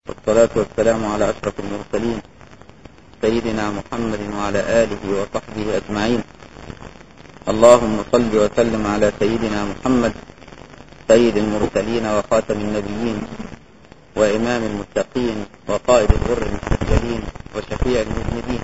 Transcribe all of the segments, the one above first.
والصلاة والسلام على أشرف المرسلين سيدنا محمد وعلى آله وصحبه أجمعين اللهم صل وسلم على سيدنا محمد سيد المرسلين وخاتم النبيين وإمام المتقين وقائد الغر المحجلين وشفيع المذنبين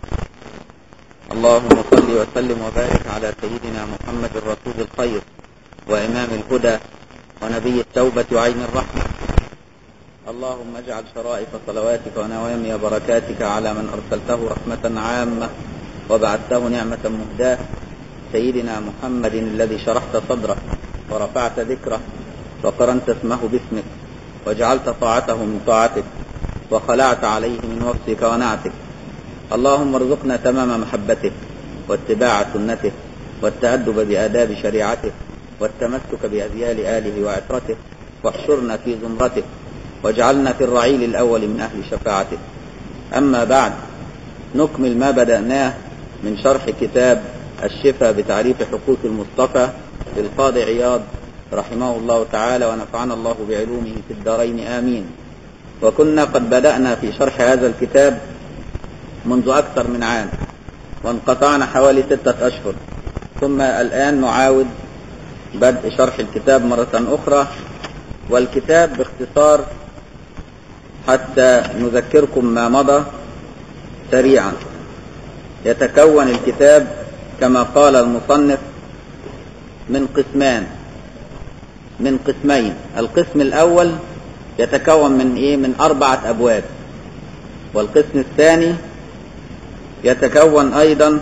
اللهم صل وسلم وبارك على سيدنا محمد الرسول الخير وإمام الهدى ونبي التوبة وعين الرحمة اللهم اجعل شرائف صلواتك ونوامي بركاتك على من أرسلته رحمة عامة وبعثته نعمة مهداة سيدنا محمد الذي شرحت صدره ورفعت ذكره وقرنت اسمه باسمك وجعلت طاعته من طاعتك وخلعت عليه من وصفك ونعتك اللهم ارزقنا تمام محبته واتباع سنته والتأدب بآداب شريعته والتمسك بأذيال آله وعترته واحشرنا في زمرته واجعلنا في الرعيل الأول من أهل شفاعته أما بعد نكمل ما بدأناه من شرح كتاب الشفاء بتعريف حقوق المصطفى للقاضي عياض رحمه الله تعالى ونفعنا الله بعلومه في الدارين آمين وكنا قد بدأنا في شرح هذا الكتاب منذ أكثر من عام وانقطعنا حوالي ستة أشهر ثم الآن نعاود بدء شرح الكتاب مرة أخرى والكتاب باختصار حتى نذكركم ما مضى سريعا يتكون الكتاب كما قال المصنف من قسمان من قسمين القسم الأول يتكون من إيه من أربعة أبواب والقسم الثاني يتكون أيضا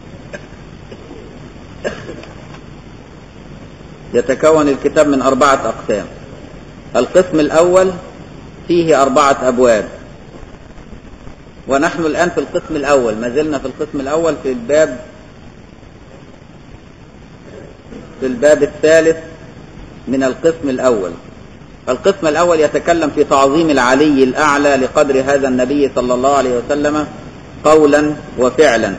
يتكون الكتاب من أربعة أقسام القسم الأول فيه أربعة أبواب ونحن الآن في القسم الأول ما زلنا في القسم الأول في الباب في الباب الثالث من القسم الأول القسم الأول يتكلم في تعظيم العلي الأعلى لقدر هذا النبي صلى الله عليه وسلم قولا وفعلا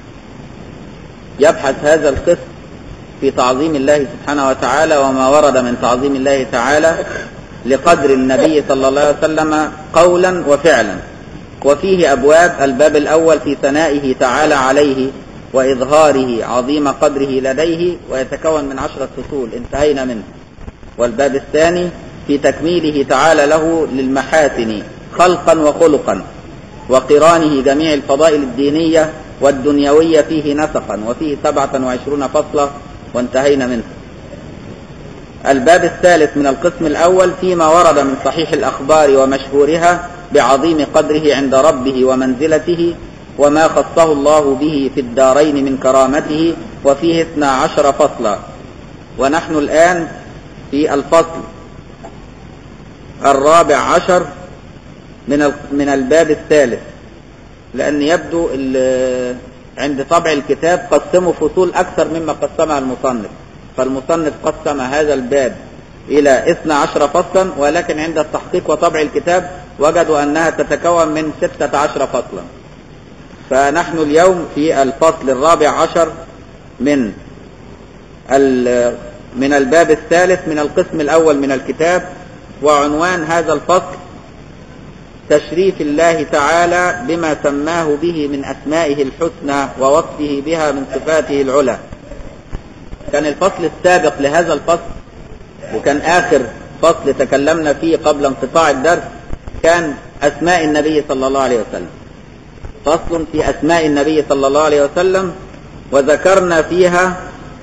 يبحث هذا القسم في تعظيم الله سبحانه وتعالى وما ورد من تعظيم الله تعالى لقدر النبي صلى الله عليه وسلم قولا وفعلا وفيه أبواب الباب الأول في ثنائه تعالى عليه وإظهاره عظيم قدره لديه ويتكون من عشرة فصول انتهينا منه والباب الثاني في تكميله تعالى له للمحاسن خلقا وخلقا وقرانه جميع الفضائل الدينية والدنيوية فيه نسقا وفيه سبعة وعشرون فصلا وانتهينا منه الباب الثالث من القسم الأول فيما ورد من صحيح الأخبار ومشهورها بعظيم قدره عند ربه ومنزلته وما خصه الله به في الدارين من كرامته وفيه اثنا عشر فصلا ونحن الآن في الفصل الرابع عشر من من الباب الثالث لأن يبدو عند طبع الكتاب قسموا فصول أكثر مما قسمها المصنف فالمصنف قسم هذا الباب إلى 12 فصلا ولكن عند التحقيق وطبع الكتاب وجدوا أنها تتكون من 16 فصلا فنحن اليوم في الفصل الرابع عشر من من الباب الثالث من القسم الأول من الكتاب وعنوان هذا الفصل تشريف الله تعالى بما سماه به من أسمائه الحسنى ووصفه بها من صفاته العلى كان الفصل السابق لهذا الفصل وكان آخر فصل تكلمنا فيه قبل انقطاع الدرس كان أسماء النبي صلى الله عليه وسلم فصل في أسماء النبي صلى الله عليه وسلم وذكرنا فيها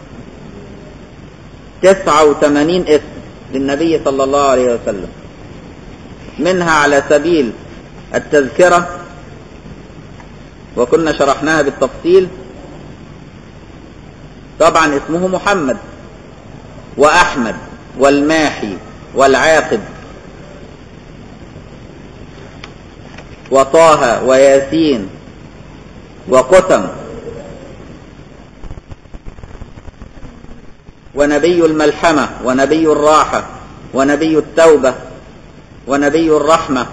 تسعة وثمانين اسم للنبي صلى الله عليه وسلم منها على سبيل التذكرة وكنا شرحناها بالتفصيل طبعا اسمه محمد وأحمد والماحي والعاقب وطه وياسين وقتم ونبي الملحمة ونبي الراحة ونبي التوبة ونبي الرحمة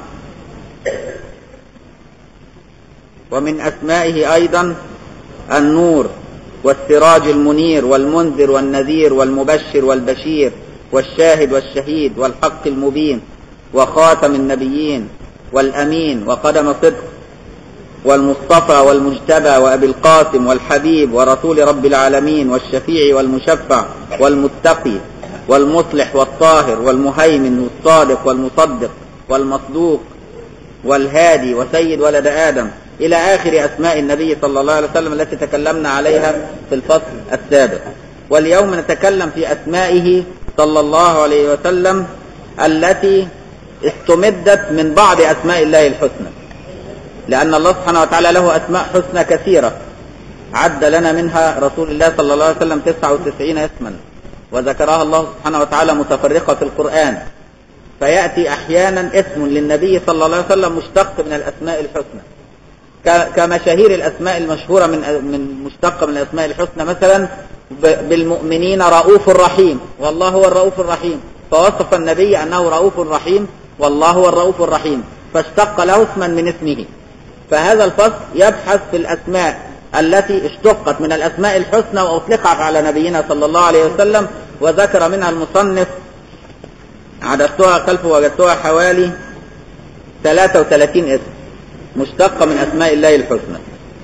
ومن أسمائه أيضا النور والسراج المنير والمنذر والنذير والمبشر والبشير والشاهد والشهيد والحق المبين وخاتم النبيين والأمين وقدم صدق والمصطفى والمجتبى وأبي القاسم والحبيب ورسول رب العالمين والشفيع والمشفع والمتقي والمصلح والطاهر والمهيمن والصادق والمصدق والمصدوق والهادي وسيد ولد آدم إلى آخر أسماء النبي صلى الله عليه وسلم التي تكلمنا عليها في الفصل السابق واليوم نتكلم في أسمائه صلى الله عليه وسلم التي استمدت من بعض أسماء الله الحسنى لأن الله سبحانه وتعالى له أسماء حسنى كثيرة عد لنا منها رسول الله صلى الله عليه وسلم 99 اسما وذكرها الله سبحانه وتعالى متفرقة في القرآن فيأتي أحيانا اسم للنبي صلى الله عليه وسلم مشتق من الأسماء الحسنى كمشاهير الأسماء المشهورة من من مشتقة من الأسماء الحسنى مثلا بالمؤمنين رؤوف رحيم والله هو الرؤوف الرحيم فوصف النبي أنه رؤوف رحيم والله هو الرؤوف الرحيم فاشتق له اسما من اسمه فهذا الفصل يبحث في الأسماء التي اشتقت من الأسماء الحسنى وأطلقت على نبينا صلى الله عليه وسلم وذكر منها المصنف عددتها خلفه وجدتها حوالي 33 اسم مشتقة من أسماء الله الحسنى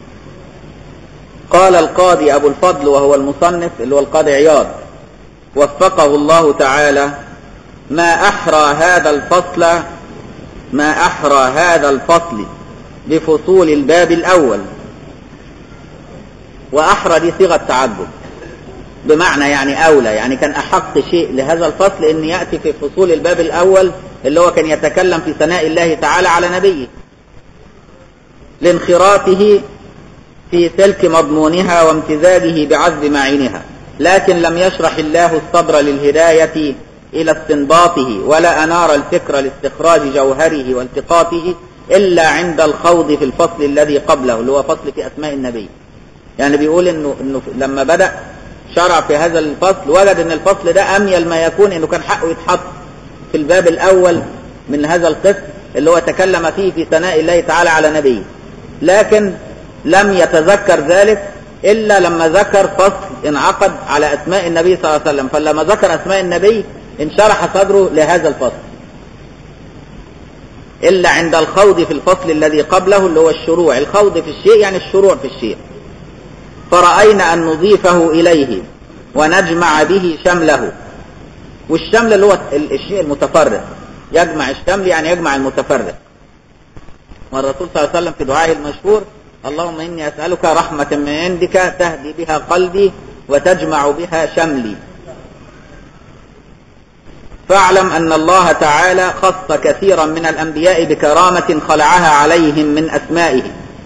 قال القاضي أبو الفضل وهو المصنف اللي هو القاضي عياض وفقه الله تعالى ما أحرى هذا الفصل ما أحرى هذا الفصل بفصول الباب الأول وأحرى دي صيغة تعجب بمعنى يعني أولى يعني كان أحق شيء لهذا الفصل أن يأتي في فصول الباب الأول اللي هو كان يتكلم في ثناء الله تعالى على نبيه لانخراطه في سلك مضمونها وامتزاجه بعذب معينها لكن لم يشرح الله الصبر للهداية إلى استنباطه ولا أنار الفكر لاستخراج جوهره والتقاطه إلا عند الخوض في الفصل الذي قبله اللي هو فصل في أسماء النبي يعني بيقول إنه, إنه لما بدأ شرع في هذا الفصل وجد ان الفصل ده اميل ما يكون انه كان حقه يتحط في الباب الاول من هذا القسم اللي هو تكلم فيه في ثناء الله تعالى على نبيه لكن لم يتذكر ذلك الا لما ذكر فصل انعقد على اسماء النبي صلى الله عليه وسلم فلما ذكر اسماء النبي انشرح صدره لهذا الفصل الا عند الخوض في الفصل الذي قبله اللي هو الشروع الخوض في الشيء يعني الشروع في الشيء فرأينا أن نضيفه إليه ونجمع به شمله والشمل اللي هو الشيء المتفرق يجمع الشمل يعني يجمع المتفرق والرسول صلى الله عليه وسلم في دعائه المشهور اللهم إني أسألك رحمة من عندك تهدي بها قلبي وتجمع بها شملي فاعلم أن الله تعالى خص كثيرا من الأنبياء بكرامة خلعها عليهم من أسمائه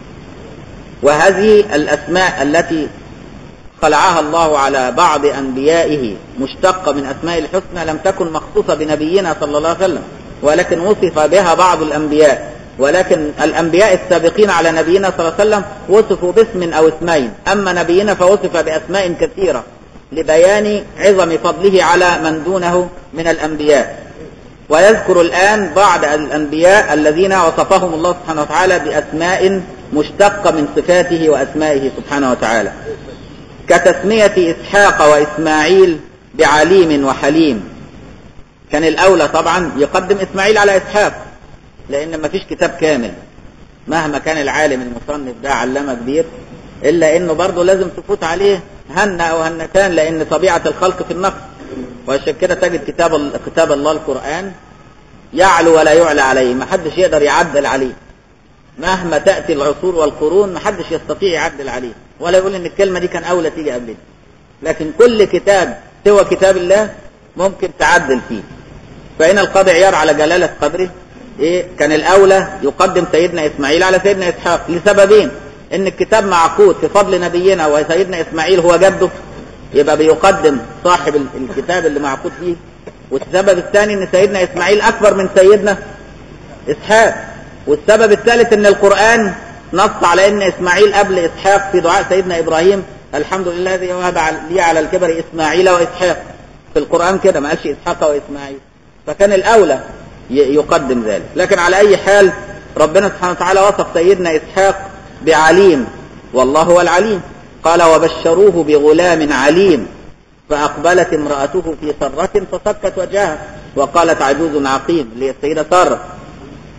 وهذه الأسماء التي خلعها الله على بعض أنبيائه مشتقة من أسماء الحسنى لم تكن مخصوصة بنبينا صلى الله عليه وسلم ولكن وصف بها بعض الأنبياء ولكن الأنبياء السابقين على نبينا صلى الله عليه وسلم وصفوا باسم أو اسمين أما نبينا فوصف بأسماء كثيرة لبيان عظم فضله على من دونه من الأنبياء ويذكر الآن بعض الأنبياء الذين وصفهم الله سبحانه وتعالى بأسماء مشتقة من صفاته وأسمائه سبحانه وتعالى كتسمية إسحاق وإسماعيل بعليم وحليم كان الأولى طبعا يقدم إسماعيل على إسحاق لأن ما فيش كتاب كامل مهما كان العالم المصنف ده علامة كبير إلا إنه برضه لازم تفوت عليه هنة أو هنتان لأن طبيعة الخلق في النقص وعشان كده تجد كتاب كتاب الله القرآن يعلو ولا يعلى عليه ما حدش يقدر يعدل عليه مهما تأتي العصور والقرون ما حدش يستطيع يعدل عليه ولا يقول ان الكلمة دي كان اولى تيجي قبل لكن كل كتاب سوى كتاب الله ممكن تعدل فيه فإن القاضي عيار على جلالة قدره إيه كان الأولى يقدم سيدنا إسماعيل على سيدنا إسحاق لسببين إن الكتاب معقود في فضل نبينا وسيدنا إسماعيل هو جده يبقى بيقدم صاحب الكتاب اللي معقود فيه والسبب الثاني إن سيدنا إسماعيل أكبر من سيدنا إسحاق والسبب الثالث ان القرآن نص على ان اسماعيل قبل اسحاق في دعاء سيدنا ابراهيم الحمد لله الذي وهب لي على الكبر اسماعيل واسحاق في القرآن كده ما قالش اسحاق واسماعيل فكان الاولى يقدم ذلك لكن على اي حال ربنا سبحانه وتعالى وصف سيدنا اسحاق بعليم والله هو العليم قال وبشروه بغلام عليم فأقبلت امرأته في سرة فصكت وجهها وقالت عجوز عقيم اللي هي السيدة سارة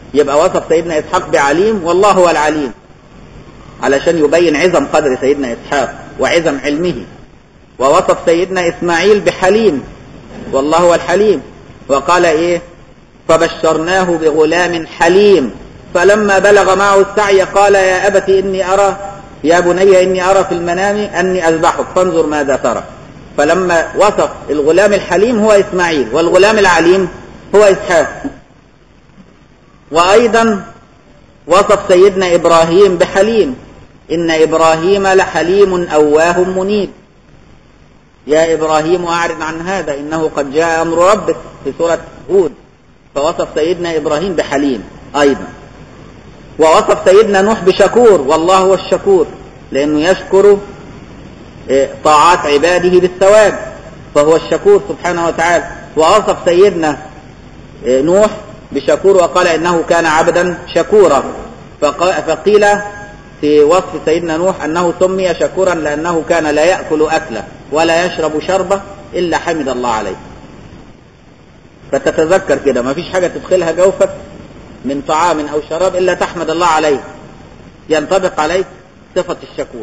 يبقى وصف سيدنا إسحاق بعليم والله هو العليم علشان يبين عظم قدر سيدنا إسحاق وعظم علمه ووصف سيدنا إسماعيل بحليم والله هو الحليم وقال إيه فبشرناه بغلام حليم فلما بلغ معه السعي قال يا أبت إني أرى يا بني إني أرى في المنام أني أذبحك فانظر ماذا ترى فلما وصف الغلام الحليم هو إسماعيل والغلام العليم هو إسحاق وأيضا وصف سيدنا إبراهيم بحليم إن إبراهيم لحليم أواه منيب يا إبراهيم أعرض عن هذا إنه قد جاء أمر ربك في سورة هود فوصف سيدنا إبراهيم بحليم أيضا ووصف سيدنا نوح بشكور والله هو الشكور لأنه يشكر طاعات عباده بالثواب فهو الشكور سبحانه وتعالى ووصف سيدنا نوح بشكور وقال إنه كان عبدا شكورا فقيل في وصف سيدنا نوح أنه سمي شكورا لأنه كان لا يأكل أكله ولا يشرب شربه إلا حمد الله عليه فتتذكر كده ما فيش حاجة تدخلها جوفك من طعام أو شراب إلا تحمد الله عليه ينطبق عليك صفة الشكور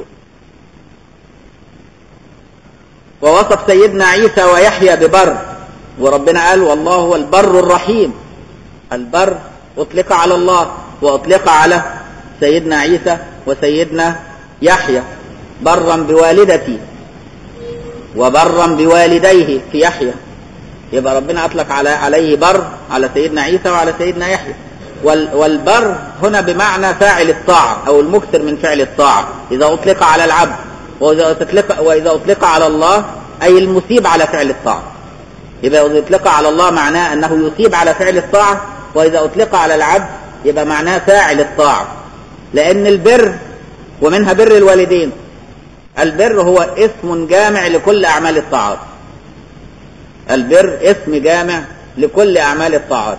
ووصف سيدنا عيسى ويحيى ببر وربنا قال والله هو البر الرحيم البر أطلق على الله وأطلق على سيدنا عيسى وسيدنا يحيى برا بوالدتي وبرا بوالديه في يحيى يبقى ربنا أطلق على عليه بر على سيدنا عيسى وعلى سيدنا يحيى والبر هنا بمعنى فاعل الطاعة أو المكثر من فعل الطاعة إذا أطلق على العبد وإذا أطلق, وإذا أطلق على الله أي المثيب على فعل الطاعة يبقى إذا أطلق على الله معناه أنه يثيب على فعل الطاعة وإذا أطلق على العبد يبقى معناه فاعل الطاعة لأن البر ومنها بر الوالدين البر هو اسم جامع لكل أعمال الطاعات البر اسم جامع لكل أعمال الطاعات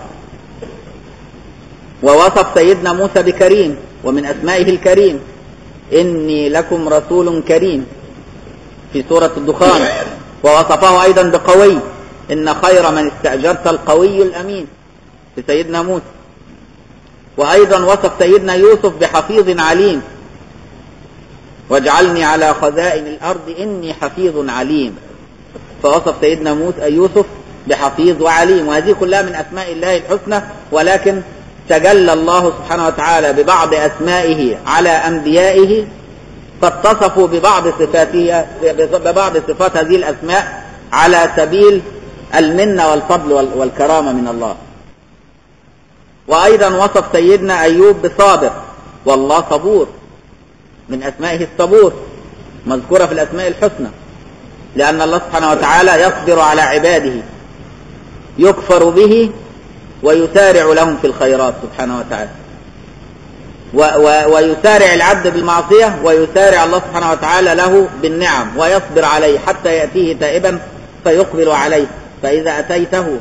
ووصف سيدنا موسى بكريم ومن أسمائه الكريم إني لكم رسول كريم في سورة الدخان ووصفه أيضا بقوي إن خير من استأجرت القوي الأمين في سيدنا موسى وأيضا وصف سيدنا يوسف بحفيظ عليم واجعلني على خزائن الأرض إني حفيظ عليم فوصف سيدنا موسى يوسف بحفيظ وعليم وهذه كلها من أسماء الله الحسنى ولكن تجلى الله سبحانه وتعالى ببعض أسمائه على أنبيائه فاتصفوا ببعض صفاته ببعض صفات هذه الأسماء على سبيل المنة والفضل والكرامة من الله وأيضا وصف سيدنا أيوب بصابر والله صبور من أسمائه الصبور مذكورة في الأسماء الحسنى لأن الله سبحانه وتعالى يصبر على عباده يكفر به ويسارع لهم في الخيرات سبحانه وتعالى و و ويسارع العبد بالمعصية ويسارع الله سبحانه وتعالى له بالنعم ويصبر عليه حتى يأتيه تائبا فيقبل عليه فإذا أتيته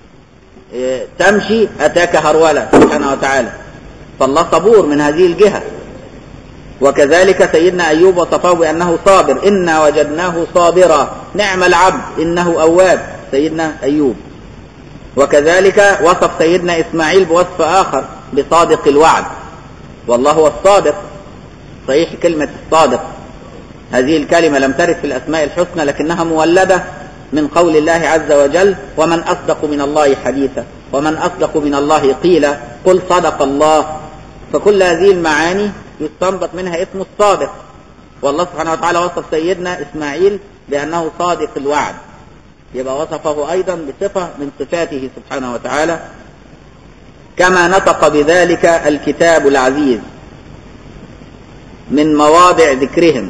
تمشي أتاك هرولة سبحانه وتعالى فالله صبور من هذه الجهة وكذلك سيدنا أيوب وصفه بأنه صابر إنا وجدناه صابرا نعم العبد إنه أواب سيدنا أيوب وكذلك وصف سيدنا إسماعيل بوصف آخر بصادق الوعد والله هو الصادق صحيح كلمة الصادق هذه الكلمة لم ترد في الأسماء الحسنى لكنها مولدة من قول الله عز وجل ومن أصدق من الله حديثا ومن أصدق من الله قيلا قل صدق الله فكل هذه المعاني يستنبط منها اسم الصادق والله سبحانه وتعالى وصف سيدنا إسماعيل بأنه صادق الوعد يبقى وصفه أيضا بصفة من صفاته سبحانه وتعالى كما نطق بذلك الكتاب العزيز من مواضع ذكرهم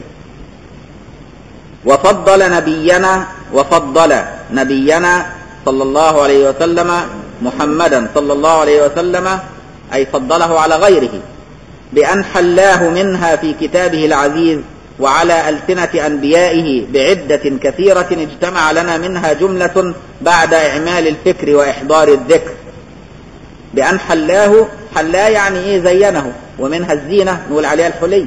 وفضل نبينا وفضل نبينا صلى الله عليه وسلم محمدا صلى الله عليه وسلم أي فضله على غيره بأن حلاه منها في كتابه العزيز وعلى ألسنة أنبيائه بعدة كثيرة اجتمع لنا منها جملة بعد إعمال الفكر وإحضار الذكر بأن حلاه حلاه يعني إيه زينه ومنها الزينة نقول عليها الحلي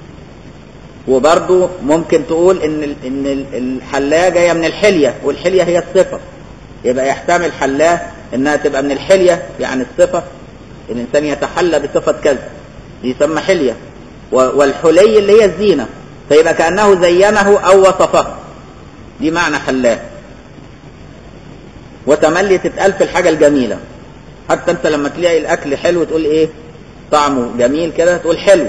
وبرضو ممكن تقول إن إن الحلاه جاية من الحلية والحلية هي الصفة يبقى يحتمل حلاه إنها تبقى من الحلية يعني الصفة الإنسان يتحلى بصفة كذا يسمى حلية والحلي اللي هي الزينة فيبقى كأنه زينه أو وصفه دي معنى حلاه وتملي تتقال في الحاجة الجميلة حتى انت لما تلاقي الاكل حلو تقول ايه طعمه جميل كده تقول حلو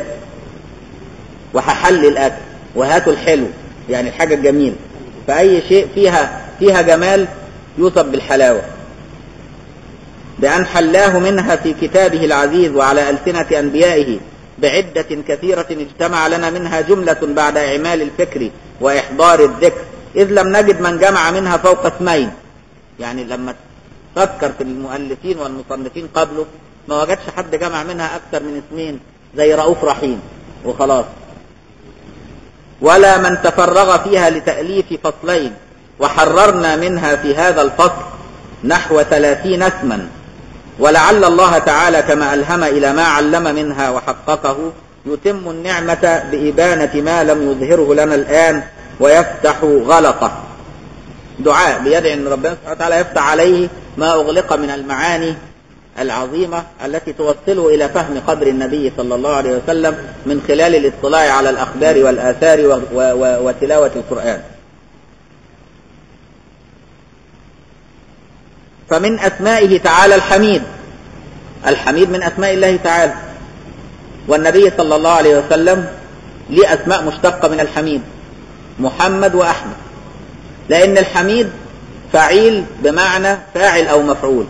وهحل الاكل وهاتوا الحلو يعني الحاجة الجميلة فأي شيء فيها فيها جمال يوصف بالحلاوة بأن حلاه منها في كتابه العزيز وعلى ألسنة أنبيائه بعدة كثيرة اجتمع لنا منها جملة بعد إعمال الفكر وإحضار الذكر إذ لم نجد من جمع منها فوق اسمين يعني لما فكر في المؤلفين والمصنفين قبله ما وجدش حد جمع منها أكثر من اسمين زي رؤوف رحيم وخلاص ولا من تفرغ فيها لتأليف فصلين وحررنا منها في هذا الفصل نحو ثلاثين اسما ولعل الله تعالى كما ألهم إلى ما علم منها وحققه يتم النعمة بإبانة ما لم يظهره لنا الآن ويفتح غلطه دعاء بيدعي أن ربنا سبحانه وتعالى يفتح عليه ما أغلق من المعاني العظيمة التي توصله إلى فهم قدر النبي صلى الله عليه وسلم من خلال الاطلاع على الأخبار والآثار و و وتلاوة القرآن فمن أسمائه تعالى الحميد الحميد من أسماء الله تعالى والنبي صلى الله عليه وسلم ليه أسماء مشتقة من الحميد محمد وأحمد لأن الحميد فعيل بمعنى فاعل أو مفعول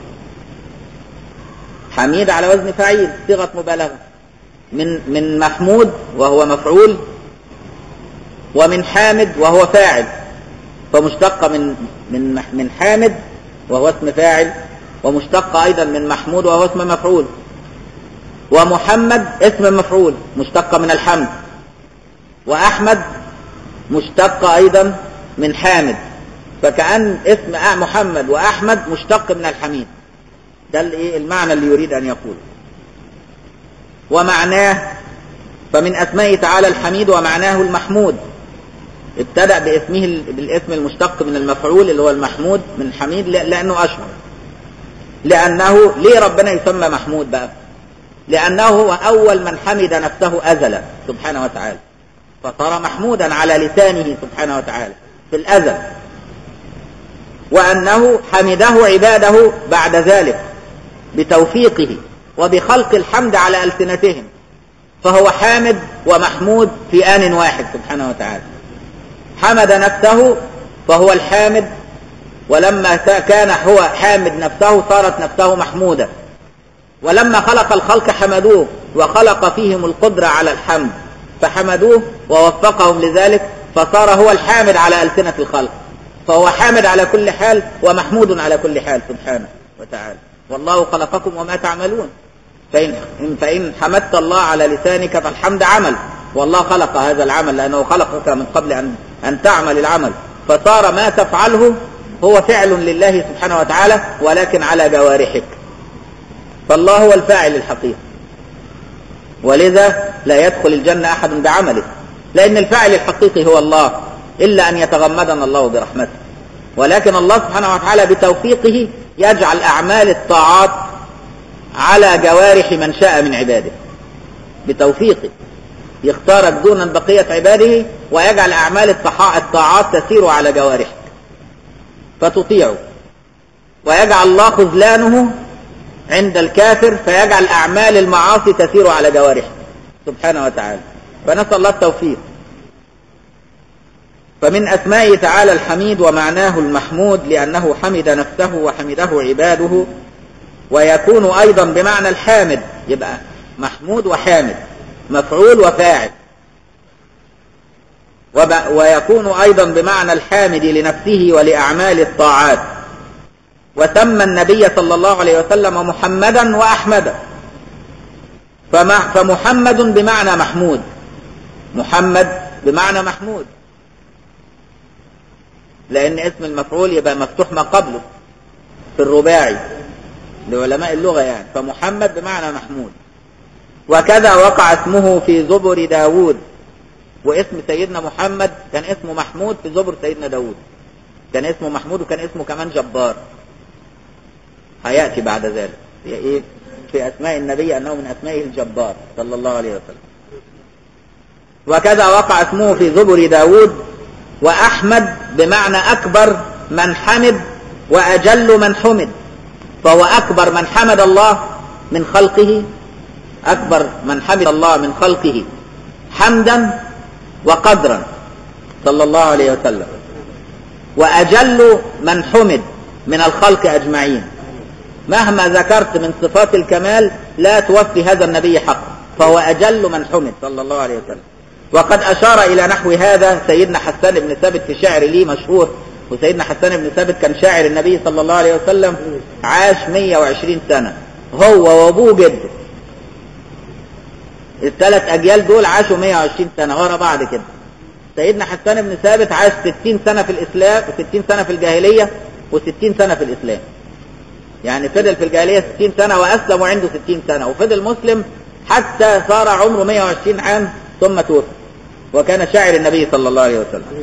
حميد على وزن فعيل صيغة مبالغة من من محمود وهو مفعول ومن حامد وهو فاعل فمشتقة من من من حامد وهو اسم فاعل ومشتقة أيضا من محمود وهو اسم مفعول ومحمد اسم مفعول مشتقة من الحمد وأحمد مشتقة أيضا من حامد فكأن اسم محمد وأحمد مشتق من الحميد ده المعنى اللي يريد أن يقول ومعناه فمن أسمائه تعالى الحميد ومعناه المحمود ابتدأ باسمه بالاسم المشتق من المفعول اللي هو المحمود من حميد لأنه أشهر لأنه ليه ربنا يسمى محمود بقى لأنه هو أول من حمد نفسه أزلا سبحانه وتعالى فصار محمودا على لسانه سبحانه وتعالى في الأزل وأنه حمده عباده بعد ذلك بتوفيقه وبخلق الحمد على ألسنتهم فهو حامد ومحمود في آن واحد سبحانه وتعالى حمد نفسه فهو الحامد ولما كان هو حامد نفسه صارت نفسه محمودة ولما خلق الخلق حمدوه وخلق فيهم القدرة على الحمد فحمدوه ووفقهم لذلك فصار هو الحامد على ألسنة الخلق فهو حامد على كل حال ومحمود على كل حال سبحانه وتعالى والله خلقكم وما تعملون فإن, فإن حمدت الله على لسانك فالحمد عمل والله خلق هذا العمل لأنه خلقك من قبل أن, أن تعمل العمل فصار ما تفعله هو فعل لله سبحانه وتعالى ولكن على جوارحك فالله هو الفاعل الحقيقي ولذا لا يدخل الجنة أحد بعمله لأن الفاعل الحقيقي هو الله إلا أن يتغمدنا الله برحمته ولكن الله سبحانه وتعالى بتوفيقه يجعل أعمال الطاعات على جوارح من شاء من عباده بتوفيقه يختارك دون بقية عباده ويجعل أعمال الطاعات تسير على جوارحك فتطيعه ويجعل الله خذلانه عند الكافر فيجعل أعمال المعاصي تسير على جوارحه سبحانه وتعالى فنسأل الله التوفيق فمن أسمائه تعالى الحميد ومعناه المحمود لأنه حمد نفسه وحمده عباده ويكون أيضا بمعنى الحامد يبقى محمود وحامد مفعول وفاعل ويكون أيضا بمعنى الحامد لنفسه ولأعمال الطاعات وسمى النبي صلى الله عليه وسلم محمدا وأحمدا فمحمد بمعنى محمود محمد بمعنى محمود لأن اسم المفعول يبقى مفتوح ما قبله في الرباعي لعلماء اللغة يعني فمحمد بمعنى محمود وكذا وقع اسمه في زبر داود واسم سيدنا محمد كان اسمه محمود في زبر سيدنا داود كان اسمه محمود وكان اسمه كمان جبار هيأتي بعد ذلك ايه في أسماء النبي أنه من أسمائه الجبار صلى الله عليه وسلم وكذا وقع اسمه في زبر داود وأحمد بمعنى أكبر من حمد وأجل من حمد فهو أكبر من حمد الله من خلقه أكبر من حمد الله من خلقه حمدا وقدرا صلى الله عليه وسلم وأجل من حمد من الخلق أجمعين مهما ذكرت من صفات الكمال لا توفي هذا النبي حقه فهو أجل من حمد صلى الله عليه وسلم وقد أشار إلى نحو هذا سيدنا حسان بن ثابت في شعر لي مشهور وسيدنا حسان بن ثابت كان شاعر النبي صلى الله عليه وسلم عاش 120 سنة هو وابوه جده الثلاث أجيال دول عاشوا 120 سنة ورا بعض كده سيدنا حسان بن ثابت عاش 60 سنة في الإسلام و60 سنة في الجاهلية و60 سنة في الإسلام يعني فضل في الجاهلية 60 سنة وأسلم وعنده 60 سنة وفضل مسلم حتى صار عمره 120 عام ثم توفي وكان شاعر النبي صلى الله عليه وسلم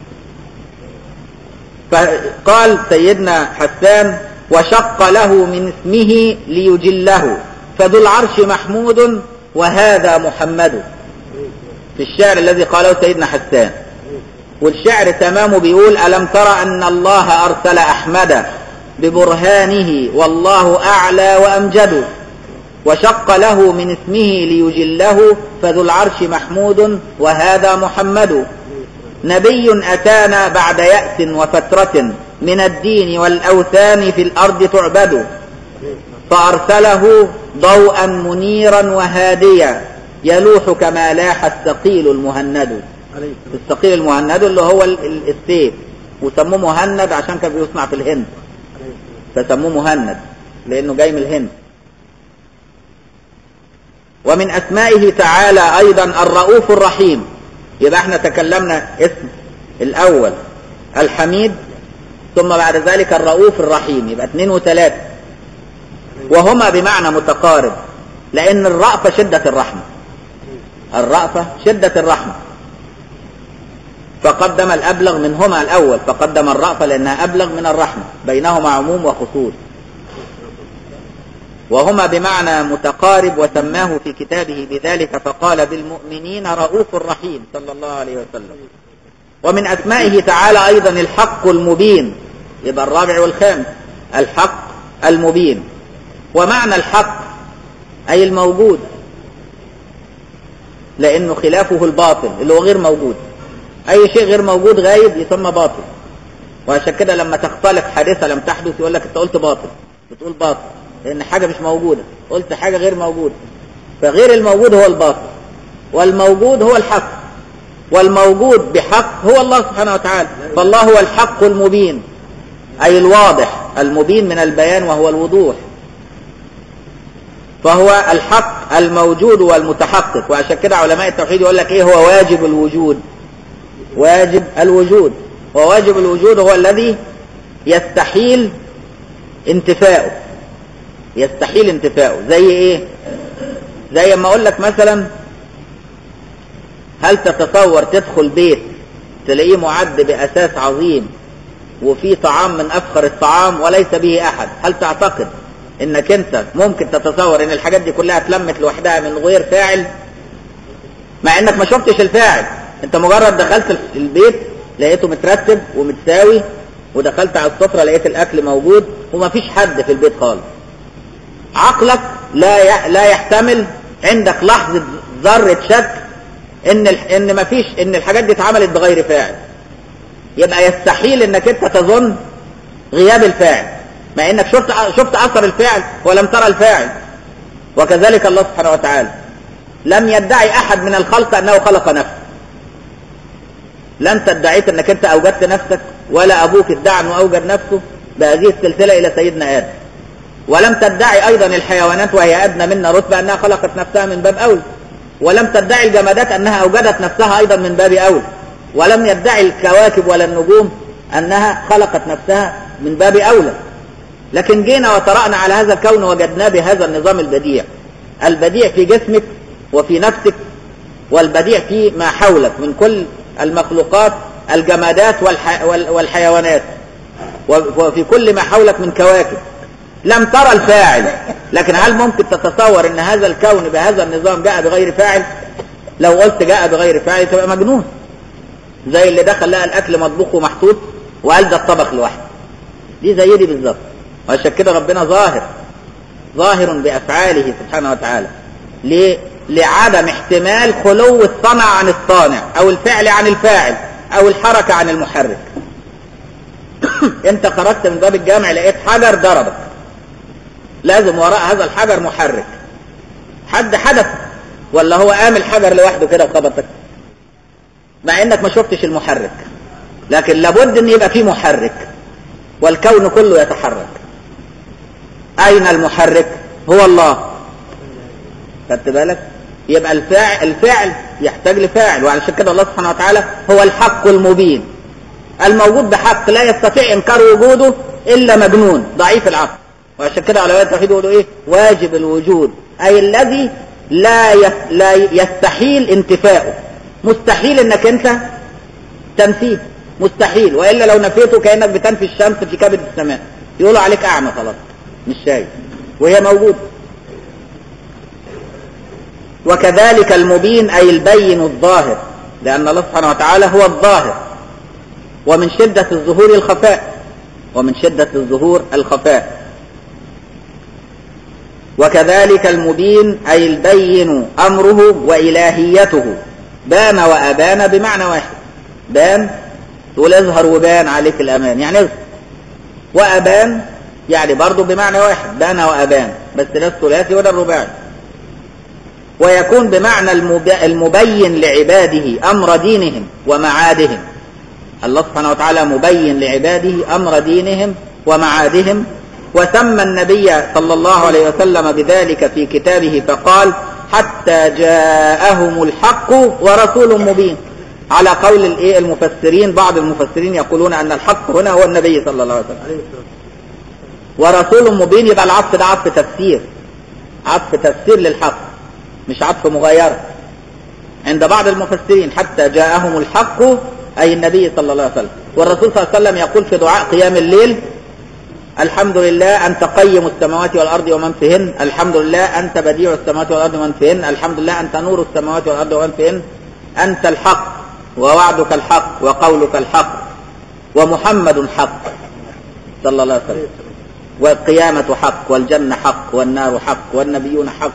فقال سيدنا حسان وشق له من اسمه ليجله فذو العرش محمود وهذا محمد في الشعر الذي قاله سيدنا حسان والشعر تمامه بيقول ألم ترى أن الله أرسل أحمد ببرهانه والله أعلى وأمجد وشق له من اسمه ليجله فذو العرش محمود وهذا محمد نبي أتانا بعد يأس وفترة من الدين والأوثان في الأرض تعبد فأرسله ضوءا منيرا وهاديا يلوح كما لاح الثقيل المهند الثقيل المهند اللي هو السيف وسموه مهند عشان كان بيصنع في الهند فسموه مهند لأنه جاي من الهند ومن أسمائه تعالى أيضا الرؤوف الرحيم يبقى احنا تكلمنا اسم الأول الحميد ثم بعد ذلك الرؤوف الرحيم يبقى اثنين وثلاثة وهما بمعنى متقارب لأن الرأفة شدة الرحمة الرأفة شدة الرحمة فقدم الأبلغ منهما الأول فقدم الرأفة لأنها أبلغ من الرحمة بينهما عموم وخصوص وهما بمعنى متقارب وسماه في كتابه بذلك فقال بالمؤمنين رؤوف رحيم صلى الله عليه وسلم ومن أسمائه تعالى أيضا الحق المبين يبقى الرابع والخامس الحق المبين ومعنى الحق أي الموجود لأنه خلافه الباطل اللي هو غير موجود أي شيء غير موجود غايب يسمى باطل وعشان كده لما تختلق حادثة لم تحدث يقول لك أنت قلت باطل بتقول باطل لأن حاجة مش موجودة قلت حاجة غير موجودة فغير الموجود هو الباطل والموجود هو الحق والموجود بحق هو الله سبحانه وتعالى فالله هو الحق المبين أي الواضح المبين من البيان وهو الوضوح فهو الحق الموجود والمتحقق وعشان كده علماء التوحيد يقول لك ايه هو واجب الوجود واجب الوجود وواجب الوجود هو الذي يستحيل انتفاؤه يستحيل انتفاؤه زي ايه زي ما اقول لك مثلا هل تتصور تدخل بيت تلاقيه معد باساس عظيم وفيه طعام من افخر الطعام وليس به احد هل تعتقد انك انت ممكن تتصور ان الحاجات دي كلها اتلمت لوحدها من غير فاعل مع انك ما شفتش الفاعل انت مجرد دخلت البيت لقيته مترتب ومتساوي ودخلت على السفرة لقيت الاكل موجود ومفيش حد في البيت خالص عقلك لا لا يحتمل عندك لحظة ذرة شك ان ان مفيش ان الحاجات دي اتعملت بغير فاعل يبقى يستحيل انك انت تظن غياب الفاعل مع انك شفت شفت اثر الفعل ولم ترى الفاعل وكذلك الله سبحانه وتعالى لم يدعي احد من الخلق انه خلق نفسه لا انت ادعيت انك انت اوجدت نفسك ولا ابوك ادعى انه اوجد نفسه بهذه السلسله الى سيدنا ادم ولم تدعي ايضا الحيوانات وهي ادنى منا رتبه انها خلقت نفسها من باب اولى ولم تدعي الجمادات انها اوجدت نفسها ايضا من باب اولى ولم يدعي الكواكب ولا النجوم انها خلقت نفسها من باب اولى لكن جينا وطرأنا على هذا الكون وجدناه بهذا النظام البديع البديع في جسمك وفي نفسك والبديع في ما حولك من كل المخلوقات الجمادات والح... والحيوانات وفي كل ما حولك من كواكب لم ترى الفاعل لكن هل ممكن تتصور ان هذا الكون بهذا النظام جاء بغير فاعل لو قلت جاء بغير فاعل تبقى مجنون زي اللي دخل لقى الاكل مطبوخ ومحطوط وقال ده الطبخ لوحده دي زي دي بالظبط وعشان كده ربنا ظاهر ظاهر بافعاله سبحانه وتعالى ليه لعدم احتمال خلو الصنع عن الصانع او الفعل عن الفاعل او الحركه عن المحرك انت خرجت من باب الجامع لقيت حجر ضربك لازم وراء هذا الحجر محرك حد حدث ولا هو قام الحجر لوحده كده وخبطك مع انك ما شفتش المحرك لكن لابد ان يبقى فيه محرك والكون كله يتحرك اين المحرك هو الله خدت بالك يبقى الفاعل الفعل يحتاج لفاعل وعلشان كده الله سبحانه وتعالى هو الحق المبين الموجود بحق لا يستطيع انكار وجوده الا مجنون ضعيف العقل وعشان كده علماء التوحيد يقولوا ايه واجب الوجود اي الذي لا لا يستحيل انتفاؤه مستحيل انك انت تنفيه مستحيل والا لو نفيته كانك بتنفي الشمس في كبد السماء يقولوا عليك اعمى خلاص مش شايف وهي موجوده وكذلك المبين اي البين الظاهر لان الله سبحانه وتعالى هو الظاهر ومن شدة الظهور الخفاء ومن شدة الظهور الخفاء وكذلك المبين أي البين أمره وإلهيته بان وأبان بمعنى واحد بان تقول اظهر وبان عليك الأمان يعني اظهر وأبان يعني برضه بمعنى واحد بان وأبان بس ده الثلاثي وده الرباعي ويكون بمعنى المبين لعباده أمر دينهم ومعادهم الله سبحانه وتعالى مبين لعباده أمر دينهم ومعادهم وسمى النبي صلى الله عليه وسلم بذلك في كتابه فقال حتى جاءهم الحق ورسول مبين على قول الايه المفسرين بعض المفسرين يقولون ان الحق هنا هو النبي صلى الله عليه وسلم ورسول مبين يبقى العطف ده عطف تفسير عطف تفسير للحق مش عطف مغايره عند بعض المفسرين حتى جاءهم الحق أي النبي صلى الله عليه وسلم والرسول صلى الله عليه وسلم يقول في دعاء قيام الليل الحمد لله أنت قيم السماوات والأرض ومن فيهن الحمد لله أنت بديع السماوات والأرض ومن فيهن الحمد لله أنت نور السماوات والأرض ومن فيهن أنت الحق ووعدك الحق وقولك الحق ومحمد حق صلى الله عليه وسلم والقيامة حق والجنة حق والنار حق والنبيون حق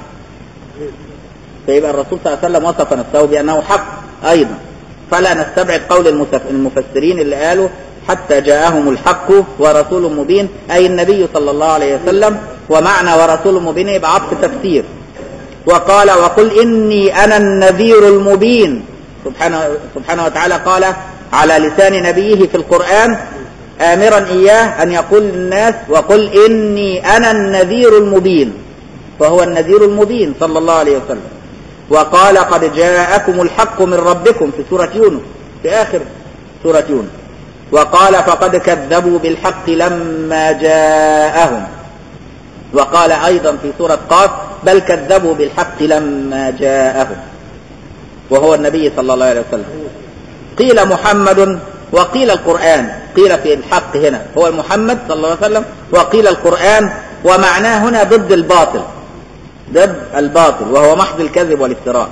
فيبقى الرسول صلى الله عليه وسلم وصف نفسه بأنه حق أيضا فلا نستبعد قول المفسرين اللي قالوا حتى جاءهم الحق ورسول مبين أي النبي صلى الله عليه وسلم ومعنى ورسول مبين يبقى عطف تفسير وقال وقل إني أنا النذير المبين سبحانه, سبحانه وتعالى قال على لسان نبيه في القرآن آمرا إياه أن يقول للناس وقل إني أنا النذير المبين فهو النذير المبين صلى الله عليه وسلم وقال قد جاءكم الحق من ربكم في سورة يونس في آخر سورة يونس وقال فقد كذبوا بالحق لما جاءهم وقال أيضا في سورة قاف بل كذبوا بالحق لما جاءهم وهو النبي صلى الله عليه وسلم قيل محمد وقيل القرآن قيل في الحق هنا هو محمد صلى الله عليه وسلم وقيل القرآن ومعناه هنا ضد الباطل ضد الباطل وهو محض الكذب والافتراء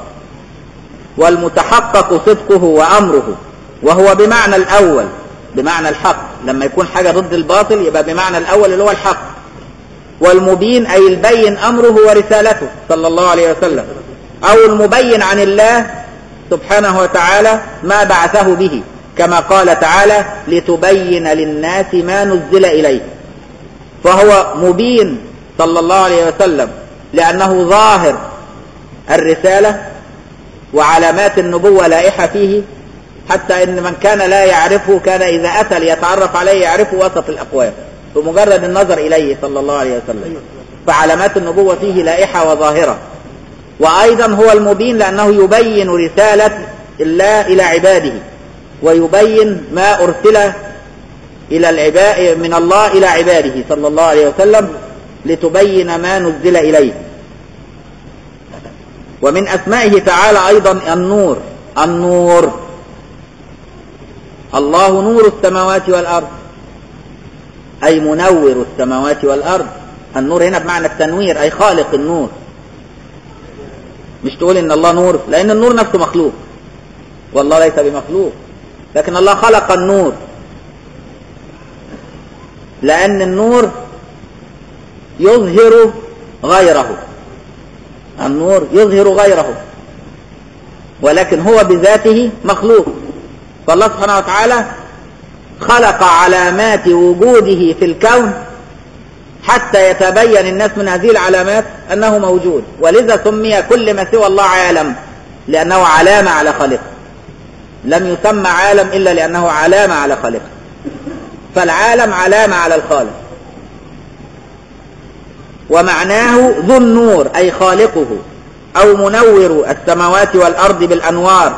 والمتحقق صدقه وأمره وهو بمعنى الأول بمعنى الحق لما يكون حاجة ضد الباطل يبقى بمعنى الأول اللي هو الحق والمبين أي البين أمره ورسالته صلى الله عليه وسلم أو المبين عن الله سبحانه وتعالى ما بعثه به كما قال تعالى لتبين للناس ما نزل إليه فهو مبين صلى الله عليه وسلم لأنه ظاهر الرسالة وعلامات النبوة لائحة فيه حتى إن من كان لا يعرفه كان إذا أتى ليتعرف عليه يعرفه وسط الأقوام بمجرد النظر إليه صلى الله عليه وسلم فعلامات النبوة فيه لائحة وظاهرة وأيضا هو المبين لأنه يبين رسالة الله إلى عباده ويبين ما أرسل إلى العباد من الله إلى عباده صلى الله عليه وسلم لتبين ما نزل إليه ومن أسمائه تعالى أيضا النور النور الله نور السماوات والأرض أي منور السماوات والأرض النور هنا بمعنى التنوير أي خالق النور مش تقول إن الله نور لأن النور نفسه مخلوق والله ليس بمخلوق لكن الله خلق النور لأن النور يظهر غيره النور يظهر غيره ولكن هو بذاته مخلوق فالله سبحانه وتعالى خلق علامات وجوده في الكون حتى يتبين الناس من هذه العلامات أنه موجود ولذا سمي كل ما سوى الله عالم لأنه علامة على خالقه لم يسمى عالم إلا لأنه علامة على خالقه فالعالم علامة على الخالق ومعناه ذو النور أي خالقه أو منور السماوات والأرض بالأنوار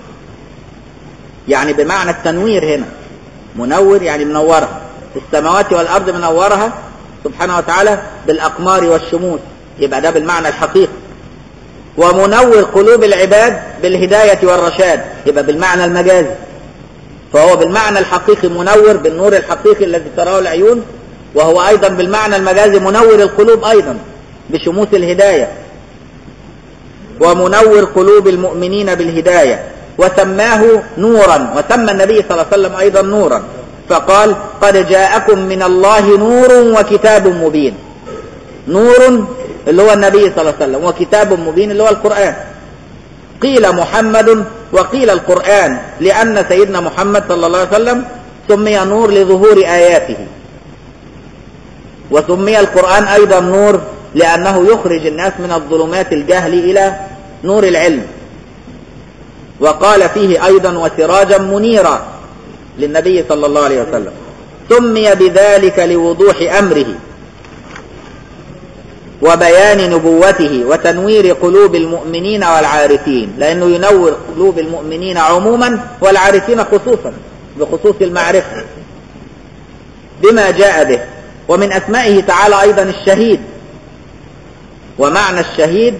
يعني بمعنى التنوير هنا منور يعني منورها السماوات والأرض منورها سبحانه وتعالى بالأقمار والشموس يبقى ده بالمعنى الحقيقي ومنور قلوب العباد بالهداية والرشاد يبقى بالمعنى المجازي فهو بالمعنى الحقيقي منور بالنور الحقيقي الذي تراه العيون وهو أيضا بالمعنى المجازي منور القلوب أيضا بشموس الهداية ومنور قلوب المؤمنين بالهداية وسماه نورا وسمى النبي صلى الله عليه وسلم أيضا نورا فقال قد جاءكم من الله نور وكتاب مبين نور اللي هو النبي صلى الله عليه وسلم وكتاب مبين اللي هو القرآن قيل محمد وقيل القرآن لأن سيدنا محمد صلى الله عليه وسلم سمي نور لظهور آياته وسمي القرآن أيضا نور لأنه يخرج الناس من الظلمات الجهل إلى نور العلم وقال فيه أيضا وسراجا منيرا للنبي صلى الله عليه وسلم سمي بذلك لوضوح أمره وبيان نبوته وتنوير قلوب المؤمنين والعارفين لأنه ينور قلوب المؤمنين عموما والعارفين خصوصا بخصوص المعرفة بما جاء به ومن أسمائه تعالى أيضا الشهيد ومعنى الشهيد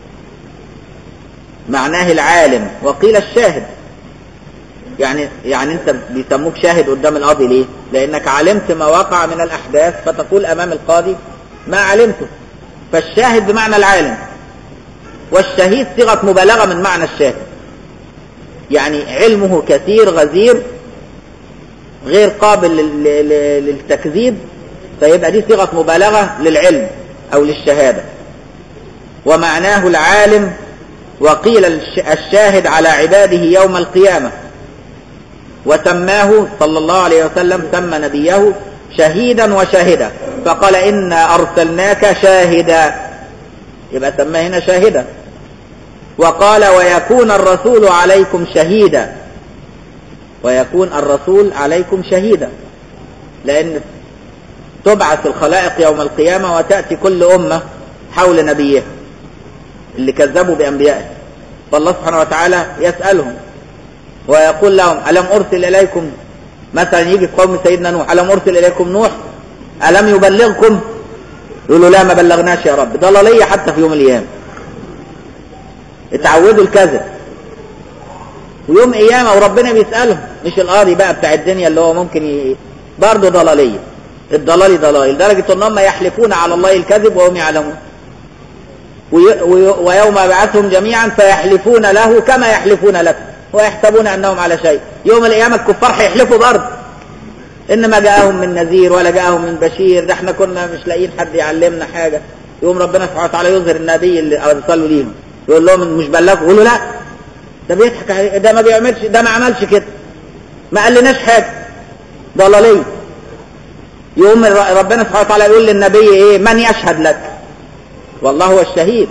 معناه العالم وقيل الشاهد يعني يعني انت بيسموك شاهد قدام القاضي ليه؟ لانك علمت ما وقع من الاحداث فتقول امام القاضي ما علمته فالشاهد بمعنى العالم والشهيد صيغه مبالغه من معنى الشاهد يعني علمه كثير غزير غير قابل للتكذيب فيبقى دي صيغه مبالغه للعلم او للشهاده ومعناه العالم وقيل الشاهد على عباده يوم القيامة وسماه صلى الله عليه وسلم سمى نبيه شهيدا وشاهدا فقال إنا أرسلناك شاهدا يبقى سماه هنا شاهدا وقال ويكون الرسول عليكم شهيدا ويكون الرسول عليكم شهيدا لأن تبعث الخلائق يوم القيامة وتأتي كل أمة حول نبيها اللي كذبوا بأنبيائه فالله سبحانه وتعالى يسألهم ويقول لهم ألم أرسل إليكم مثلا يجي في قوم سيدنا نوح ألم أرسل إليكم نوح ألم يبلغكم يقولوا لا ما بلغناش يا رب ضلالية حتى في يوم القيامة اتعودوا الكذب ويوم قيامة وربنا بيسألهم مش القاضي بقى بتاع الدنيا اللي هو ممكن ي... برضه ضلالية الضلال ضلال لدرجة ان هم يحلفون على الله الكذب وهم يعلمون ويوم يبعثهم جميعا فيحلفون له كما يحلفون لكم ويحسبون انهم على شيء يوم القيامه الكفار هيحلفوا برضه انما جاءهم من نذير ولا جاءهم من بشير ده احنا كنا مش لاقيين حد يعلمنا حاجه يوم ربنا سبحانه وتعالى يظهر النبي اللي ارسله ليهم يقول لهم مش بلغوا يقولوا لا ده بيضحك عليه ده ما بيعملش ده ما عملش كده ما قالناش حاجه ضلاليه يقوم ربنا سبحانه وتعالى يقول للنبي ايه من يشهد لك والله هو الشهيد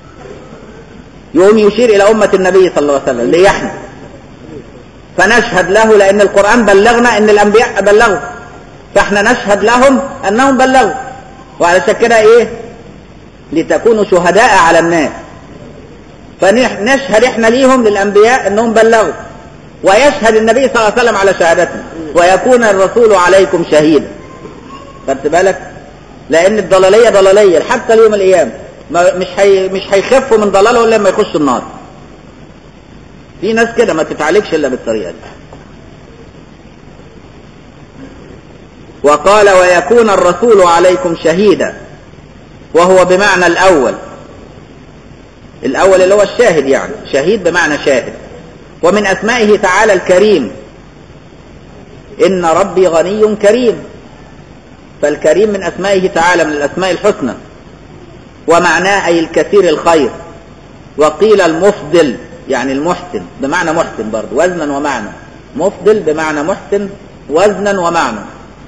يقوم يشير إلى أمة النبي صلى الله عليه وسلم ليحمي فنشهد له لأن القرآن بلغنا أن الأنبياء بلغوا فاحنا نشهد لهم أنهم بلغوا وعلى كده إيه لتكونوا شهداء على الناس فنشهد احنا ليهم للأنبياء أنهم بلغوا ويشهد النبي صلى الله عليه وسلم على شهادتنا ويكون الرسول عليكم شهيدا خدت بالك لان الضلاليه ضلاليه حتى اليوم القيامه مش هي مش هيخفوا من ضلالهم الا لما يخشوا النار في ناس كده ما تتعالجش الا بالطريقه دي وقال ويكون الرسول عليكم شهيدا وهو بمعنى الأول الأول اللي هو الشاهد يعني شهيد بمعنى شاهد ومن أسمائه تعالى الكريم إن ربي غني كريم فالكريم من أسمائه تعالى من الأسماء الحسنى ومعناه أي الكثير الخير وقيل المفضل يعني المحسن بمعنى محسن برضه وزنا ومعنى مفضل بمعنى محسن وزنا ومعنى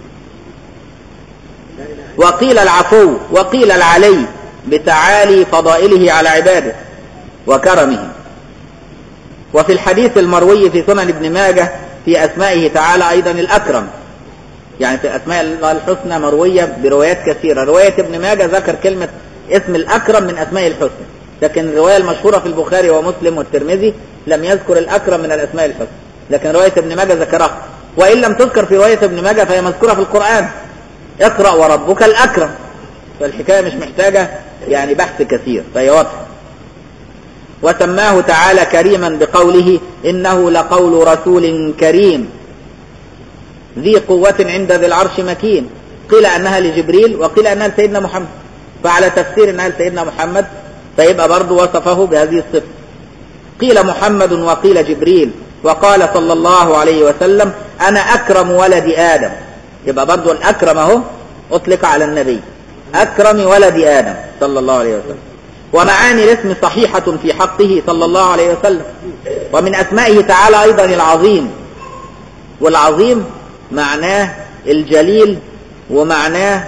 وقيل العفو وقيل العلي بتعالي فضائله على عباده وكرمه وفي الحديث المروي في سنن ابن ماجه في أسمائه تعالى أيضا الأكرم يعني في أسماء الله الحسنى مروية بروايات كثيرة رواية ابن ماجه ذكر كلمة اسم الأكرم من أسماء الحسنى لكن الرواية المشهورة في البخاري ومسلم والترمذي لم يذكر الأكرم من الأسماء الحسنى لكن رواية ابن ماجه ذكرها وإن لم تذكر في رواية ابن ماجه فهي مذكورة في القرآن اقرأ وربك الأكرم فالحكاية مش محتاجة يعني بحث كثير فهي واضحة وسماه تعالى كريما بقوله إنه لقول رسول كريم ذي قوة عند ذي العرش مكين قيل أنها لجبريل وقيل أنها لسيدنا محمد فعلى تفسير أنها لسيدنا محمد فيبقى برضه وصفه بهذه الصفة قيل محمد وقيل جبريل وقال صلى الله عليه وسلم أنا أكرم ولد آدم يبقى برضه الأكرم أهو أطلق على النبي أكرم ولد آدم صلى الله عليه وسلم ومعاني الاسم صحيحة في حقه صلى الله عليه وسلم ومن أسمائه تعالى أيضا العظيم والعظيم معناه الجليل ومعناه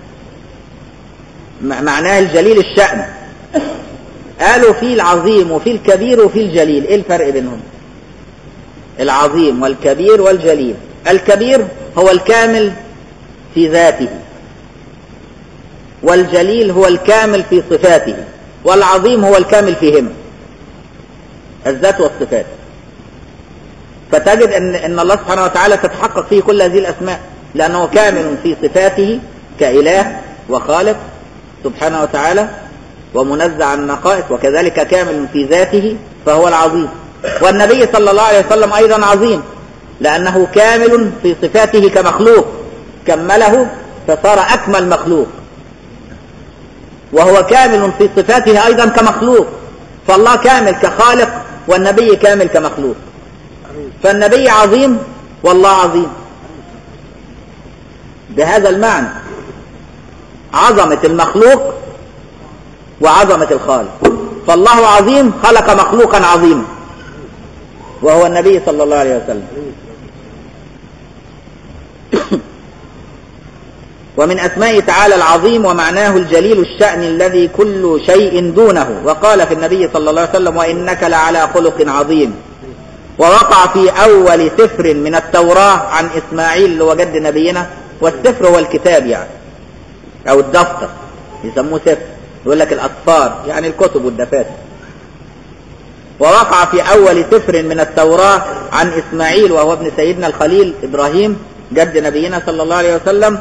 معناه الجليل الشأن قالوا في العظيم وفي الكبير وفي الجليل ايه الفرق بينهم العظيم والكبير والجليل الكبير هو الكامل في ذاته والجليل هو الكامل في صفاته والعظيم هو الكامل فيهما الذات والصفات فتجد ان ان الله سبحانه وتعالى تتحقق فيه كل هذه الاسماء لانه كامل في صفاته كاله وخالق سبحانه وتعالى ومنزع عن النقائص وكذلك كامل في ذاته فهو العظيم والنبي صلى الله عليه وسلم ايضا عظيم لانه كامل في صفاته كمخلوق كمله فصار اكمل مخلوق وهو كامل في صفاته ايضا كمخلوق فالله كامل كخالق والنبي كامل كمخلوق فالنبي عظيم والله عظيم بهذا المعنى عظمة المخلوق وعظمة الخالق فالله عظيم خلق مخلوقا عظيما وهو النبي صلى الله عليه وسلم ومن أسماء تعالى العظيم ومعناه الجليل الشأن الذي كل شيء دونه وقال في النبي صلى الله عليه وسلم وإنك لعلى خلق عظيم ووقع في أول سفر من التوراة عن إسماعيل اللي هو جد نبينا والسفر هو الكتاب يعني أو الدفتر يسموه سفر يقول لك الأسفار يعني الكتب والدفاتر ووقع في أول سفر من التوراة عن إسماعيل وهو ابن سيدنا الخليل إبراهيم جد نبينا صلى الله عليه وسلم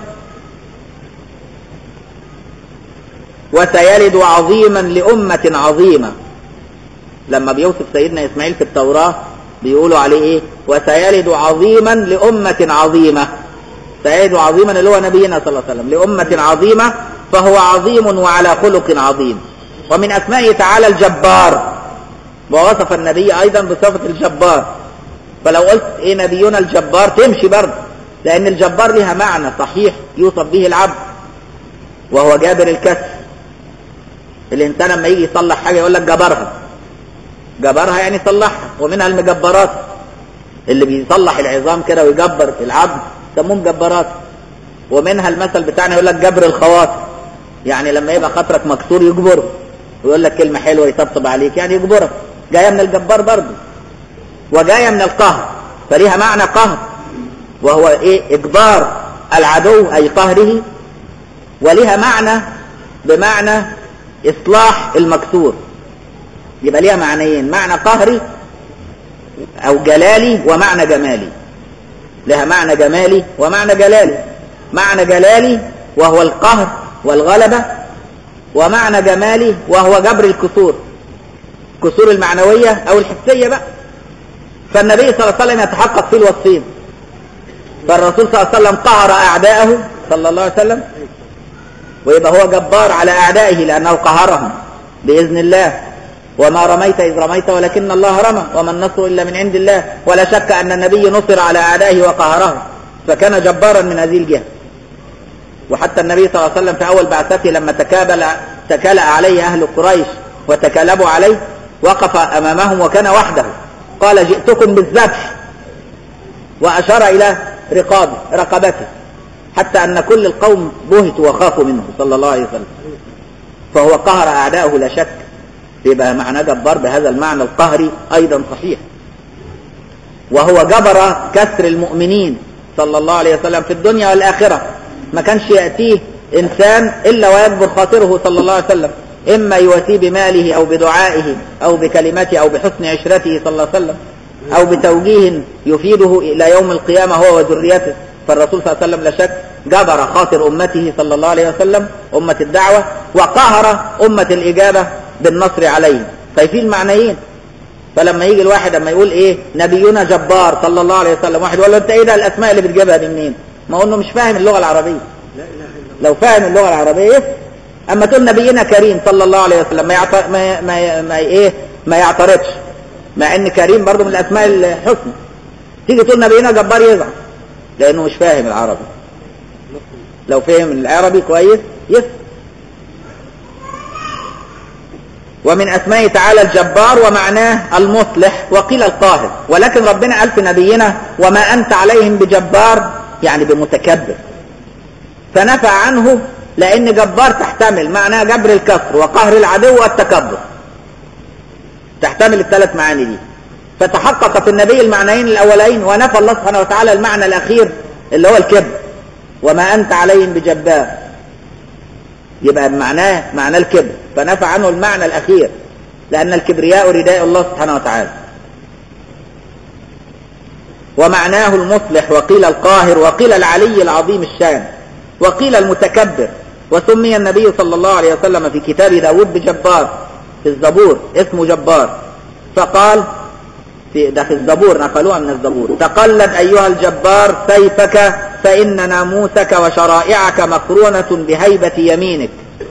وسيلد عظيما لأمة عظيمة لما بيوصف سيدنا إسماعيل في التوراة بيقولوا عليه إيه وسيلد عظيما لأمة عظيمة سيلد عظيما اللي هو نبينا صلى الله عليه وسلم لأمة عظيمة فهو عظيم وعلى خلق عظيم ومن أسمائه تعالى الجبار ووصف النبي أيضا بصفة الجبار فلو قلت إيه نبينا الجبار تمشي برضه لأن الجبار لها معنى صحيح يوصف به العبد وهو جابر الكسر الإنسان لما يجي يصلح حاجة يقول لك جبرها جبرها يعني صلحها ومنها المجبرات اللي بيصلح العظام كده ويجبر العبد يسموه مجبرات ومنها المثل بتاعنا يقول لك جبر الخواطر يعني لما يبقى خاطرك مكسور يجبره ويقول لك كلمة حلوة يطبطب عليك يعني يجبرك جاية من الجبار برضه وجاية من القهر فليها معنى قهر وهو ايه اجبار العدو اي قهره ولها معنى بمعنى اصلاح المكسور يبقى ليها معنيين معنى قهري او جلالي ومعنى جمالي لها معنى جمالي ومعنى جلالي معنى جلالي وهو القهر والغلبة ومعنى جمالي وهو جبر الكسور الكسور المعنوية او الحسية بقى فالنبي صلى الله عليه وسلم يتحقق في الوصفين فالرسول صلى الله عليه وسلم قهر اعداءه صلى الله عليه وسلم ويبقى هو جبار على أعدائه لأنه قهرهم بإذن الله وما رميت إذ رميت ولكن الله رمى وما النصر إلا من عند الله ولا شك أن النبي نصر على أعدائه وقهرهم فكان جبارا من هذه الجهة وحتى النبي صلى الله عليه وسلم في أول بعثته لما تكابل تكالأ عليه أهل قريش وتكالبوا عليه وقف أمامهم وكان وحده قال جئتكم بالذبح وأشار إلى رقابه رقبته حتى أن كل القوم بهتوا وخافوا منه صلى الله عليه وسلم فهو قهر أعداءه لا شك يبقى معنى جبار بهذا المعنى القهري أيضا صحيح وهو جبر كسر المؤمنين صلى الله عليه وسلم في الدنيا والآخرة ما كانش يأتيه إنسان إلا ويجبر خاطره صلى الله عليه وسلم إما يواسيه بماله أو بدعائه أو بكلمته أو بحسن عشرته صلى الله عليه وسلم أو بتوجيه يفيده إلى يوم القيامة هو وذريته فالرسول صلى الله عليه وسلم لا شك جبر خاطر أمته صلى الله عليه وسلم أمة الدعوة وقهر أمة الإجابة بالنصر عليهم ففي المعنيين فلما يجي الواحد اما يقول ايه نبينا جبار صلى الله عليه وسلم واحد يقول له انت ايه ده الاسماء اللي بتجيبها دي منين ما هو انه مش فاهم اللغه العربيه لو فاهم اللغه العربيه يفهم اما تقول نبينا كريم صلى الله عليه وسلم ما يعط... ما ما, ما ايه ما يعترضش مع ان كريم برضه من الاسماء الحسنى تيجي تقول نبينا جبار يزعل لانه مش فاهم العربي لو فهم العربي كويس يفهم ومن أسمائه تعالى الجبار ومعناه المصلح وقيل القاهر ولكن ربنا قال في نبينا وما أنت عليهم بجبار يعني بمتكبر فنفى عنه لأن جبار تحتمل معناه جبر الكسر وقهر العدو والتكبر تحتمل الثلاث معاني دي فتحقق في النبي المعنيين الأولين ونفى الله سبحانه وتعالى المعنى الأخير اللي هو الكبر وما أنت عليهم بجبار يبقى معناه معناه الكبر فنفى عنه المعنى الأخير لأن الكبرياء رداء الله سبحانه وتعالى ومعناه المصلح وقيل القاهر وقيل العلي العظيم الشان وقيل المتكبر وسمي النبي صلى الله عليه وسلم في كتاب داود بجبار في الزبور اسمه جبار فقال في ده في الزبور نقلوها من الزبور تقلد أيها الجبار سيفك فإن ناموسك وشرائعك مقرونة بهيبة يمينك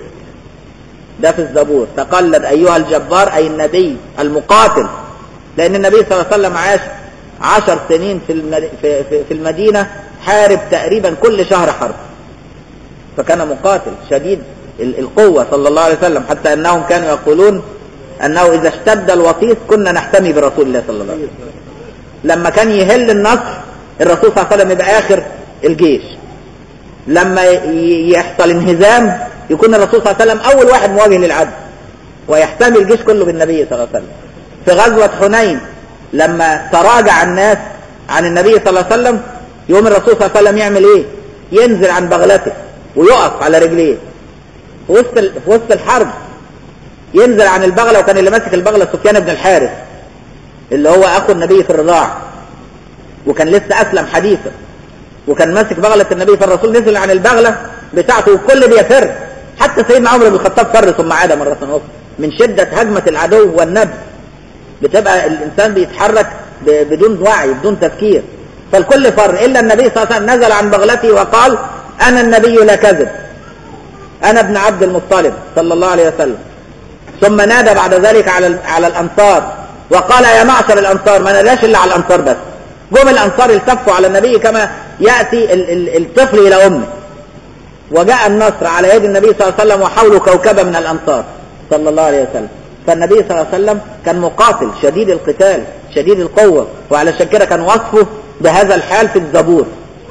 ده في الزبور تقلد أيها الجبار أي النبي المقاتل لأن النبي صلى الله عليه وسلم عاش عشر سنين في, المد... في, في, في المدينة حارب تقريبا كل شهر حرب فكان مقاتل شديد القوة صلى الله عليه وسلم حتى أنهم كانوا يقولون أنه إذا اشتد الوطيس كنا نحتمي برسول الله صلى الله عليه وسلم لما كان يهل النصر الرسول صلى الله عليه وسلم يبقى آخر الجيش لما يحصل انهزام يكون الرسول صلى الله عليه وسلم أول واحد مواجه للعدو ويحتمي الجيش كله بالنبي صلى الله عليه وسلم في غزوة حنين لما تراجع الناس عن النبي صلى الله عليه وسلم يوم الرسول صلى الله عليه وسلم يعمل ايه ينزل عن بغلته ويقف على رجليه في وسط في وسط الحرب ينزل عن البغله وكان اللي ماسك البغله سفيان بن الحارث اللي هو اخو النبي في الرضاعه وكان لسه اسلم حديثا وكان ماسك بغله النبي فالرسول نزل عن البغله بتاعته والكل بيفر حتى سيدنا عمر بن الخطاب فر ثم عاد مره اخرى من شده هجمه العدو والنبي بتبقى الانسان بيتحرك بدون وعي بدون تفكير فالكل فر الا النبي صلى الله عليه وسلم نزل عن بغلته وقال انا النبي لا كذب انا ابن عبد المطلب صلى الله عليه وسلم ثم نادى بعد ذلك على على الانصار وقال يا معشر الانصار ما ناداش الا على الانصار بس جم الانصار التفوا على النبي كما ياتي ال ال الطفل الى امه وجاء النصر على يد النبي صلى الله عليه وسلم وحوله كوكبه من الانصار صلى الله عليه وسلم فالنبي صلى الله عليه وسلم كان مقاتل شديد القتال شديد القوة وعلى كده كان وصفه بهذا الحال في الزبور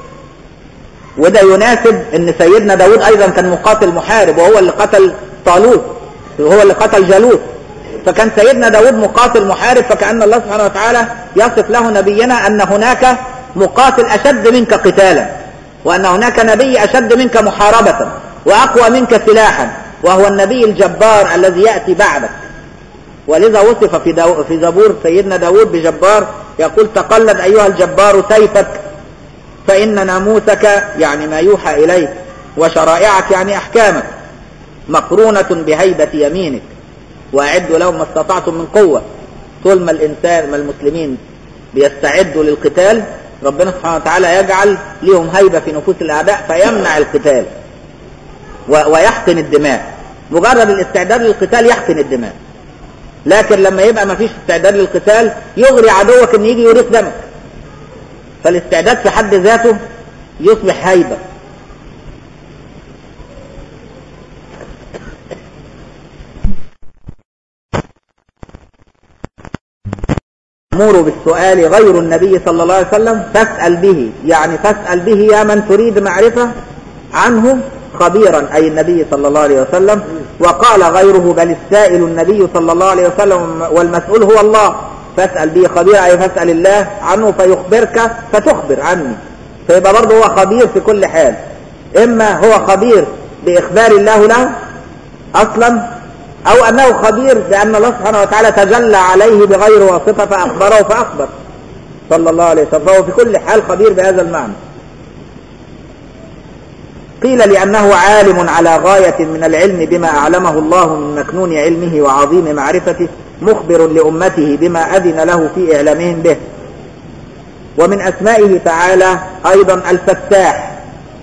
وده يناسب ان سيدنا داود ايضا كان مقاتل محارب وهو اللي قتل طالوت وهو اللي قتل جالوت فكان سيدنا داود مقاتل محارب فكأن الله سبحانه وتعالى يصف له نبينا ان هناك مقاتل اشد منك قتالا وان هناك نبي اشد منك محاربة واقوى منك سلاحا وهو النبي الجبار الذي يأتي بعدك ولذا وصف في, دو... في زبور سيدنا داود بجبار يقول تقلد أيها الجبار سيفك فإن ناموسك يعني ما يوحى إليك وشرائعك يعني أحكامك مقرونة بهيبة يمينك وأعدوا لهم ما استطعتم من قوة طول ما الإنسان ما المسلمين بيستعدوا للقتال ربنا سبحانه وتعالى يجعل لهم هيبة في نفوس الأعداء فيمنع القتال ويحقن الدماء مجرد الاستعداد للقتال يحقن الدماء لكن لما يبقى ما فيش استعداد للقتال يغري عدوك ان يجي يريق دمك فالاستعداد في حد ذاته يصبح هيبة مأمور بالسؤال غير النبي صلى الله عليه وسلم فاسأل به يعني فاسأل به يا من تريد معرفة عنه خبيرا أي النبي صلى الله عليه وسلم وقال غيره بل السائل النبي صلى الله عليه وسلم والمسؤول هو الله فاسأل به خبيرا أي فاسأل الله عنه فيخبرك فتخبر عني فيبقى برضه هو خبير في كل حال إما هو خبير بإخبار الله له أصلا أو أنه خبير بأن الله سبحانه وتعالى تجلى عليه بغير واسطة فأخبره فأخبر صلى الله عليه وسلم فهو في كل حال خبير بهذا المعنى قيل لأنه عالم على غاية من العلم بما أعلمه الله من مكنون علمه وعظيم معرفته مخبر لأمته بما أذن له في إعلامهم به ومن أسمائه تعالى أيضا الفتاح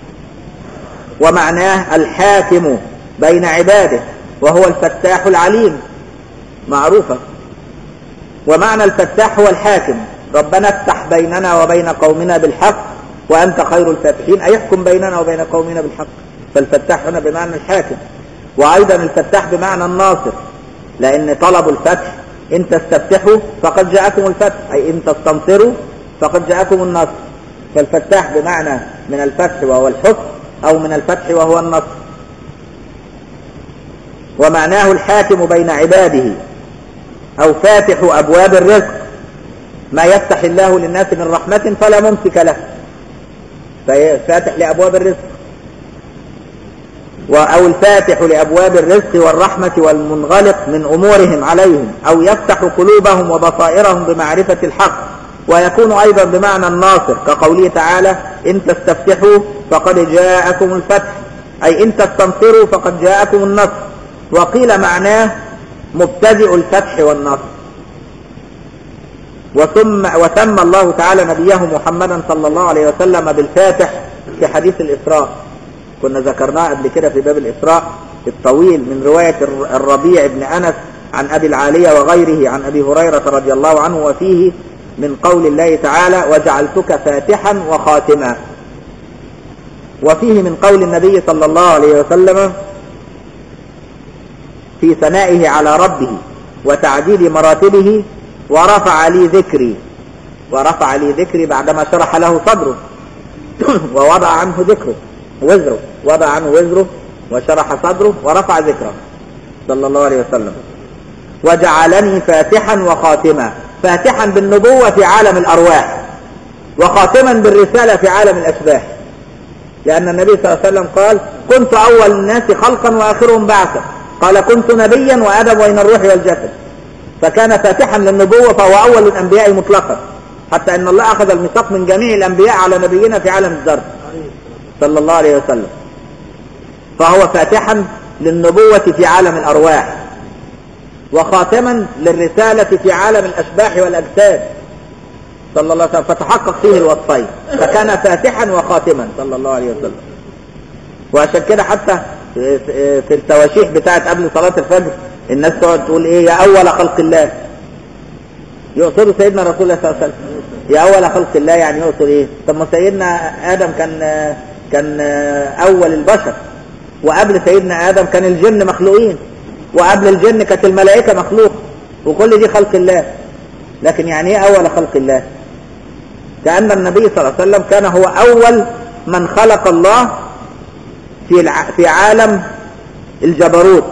ومعناه الحاكم بين عباده وهو الفتاح العليم معروفة ومعنى الفتاح هو الحاكم ربنا افتح بيننا وبين قومنا بالحق وأنت خير الفاتحين أي يحكم بيننا وبين قومنا بالحق فالفتاح هنا بمعنى الحاكم وأيضا الفتاح بمعنى الناصر لأن طلب الفتح إن تستفتحوا فقد جاءكم الفتح أي إن تستنصروا فقد جاءكم النصر فالفتاح بمعنى من الفتح وهو الحكم أو من الفتح وهو النصر ومعناه الحاكم بين عباده أو فاتح أبواب الرزق ما يفتح الله للناس من رحمة فلا ممسك له فاتح لأبواب الرزق أو الفاتح لأبواب الرزق والرحمة والمنغلق من أمورهم عليهم أو يفتح قلوبهم وبصائرهم بمعرفة الحق ويكون أيضا بمعنى الناصر كقوله تعالى إن تستفتحوا فقد جاءكم الفتح أي إن تستنصروا فقد جاءكم النصر وقيل معناه مبتدئ الفتح والنصر وثم وسمى الله تعالى نبيه محمدا صلى الله عليه وسلم بالفاتح في حديث الإسراء كنا ذكرناه قبل كده في باب الإسراء الطويل من رواية الربيع بن أنس عن أبي العالية وغيره عن أبي هريرة رضي الله عنه وفيه من قول الله تعالى وجعلتك فاتحا وخاتما وفيه من قول النبي صلى الله عليه وسلم في ثنائه على ربه وتعديل مراتبه ورفع لي ذكري ورفع لي ذكري بعدما شرح له صدره ووضع عنه ذكره وزره وضع عنه وزره وشرح صدره ورفع ذكره صلى الله عليه وسلم وجعلني فاتحا وخاتما فاتحا بالنبوة في عالم الأرواح وخاتما بالرسالة في عالم الأشباح لأن النبي صلى الله عليه وسلم قال كنت أول الناس خلقا وآخرهم بعثا قال كنت نبيا وآدم بين الروح والجسد فكان فاتحا للنبوة فهو أول الأنبياء مطلقا حتى أن الله أخذ الميثاق من جميع الأنبياء على نبينا في عالم الذر صلى الله عليه وسلم فهو فاتحا للنبوة في عالم الأرواح وخاتما للرسالة في عالم الأشباح والأجساد صلى الله عليه وسلم فتحقق فيه الوصفين فكان فاتحا وخاتما صلى الله عليه وسلم وعشان كده حتى في التواشيح بتاعت قبل صلاة الفجر الناس تقعد تقول ايه يا اول خلق الله يقصدوا سيدنا رسول الله صلى الله عليه وسلم يا اول خلق الله يعني يقصد ايه طب ما سيدنا ادم كان كان اول البشر وقبل سيدنا ادم كان الجن مخلوقين وقبل الجن كانت الملائكة مخلوقة وكل دي خلق الله لكن يعني ايه اول خلق الله كأن النبي صلى الله عليه وسلم كان هو اول من خلق الله في الع... في عالم الجبروت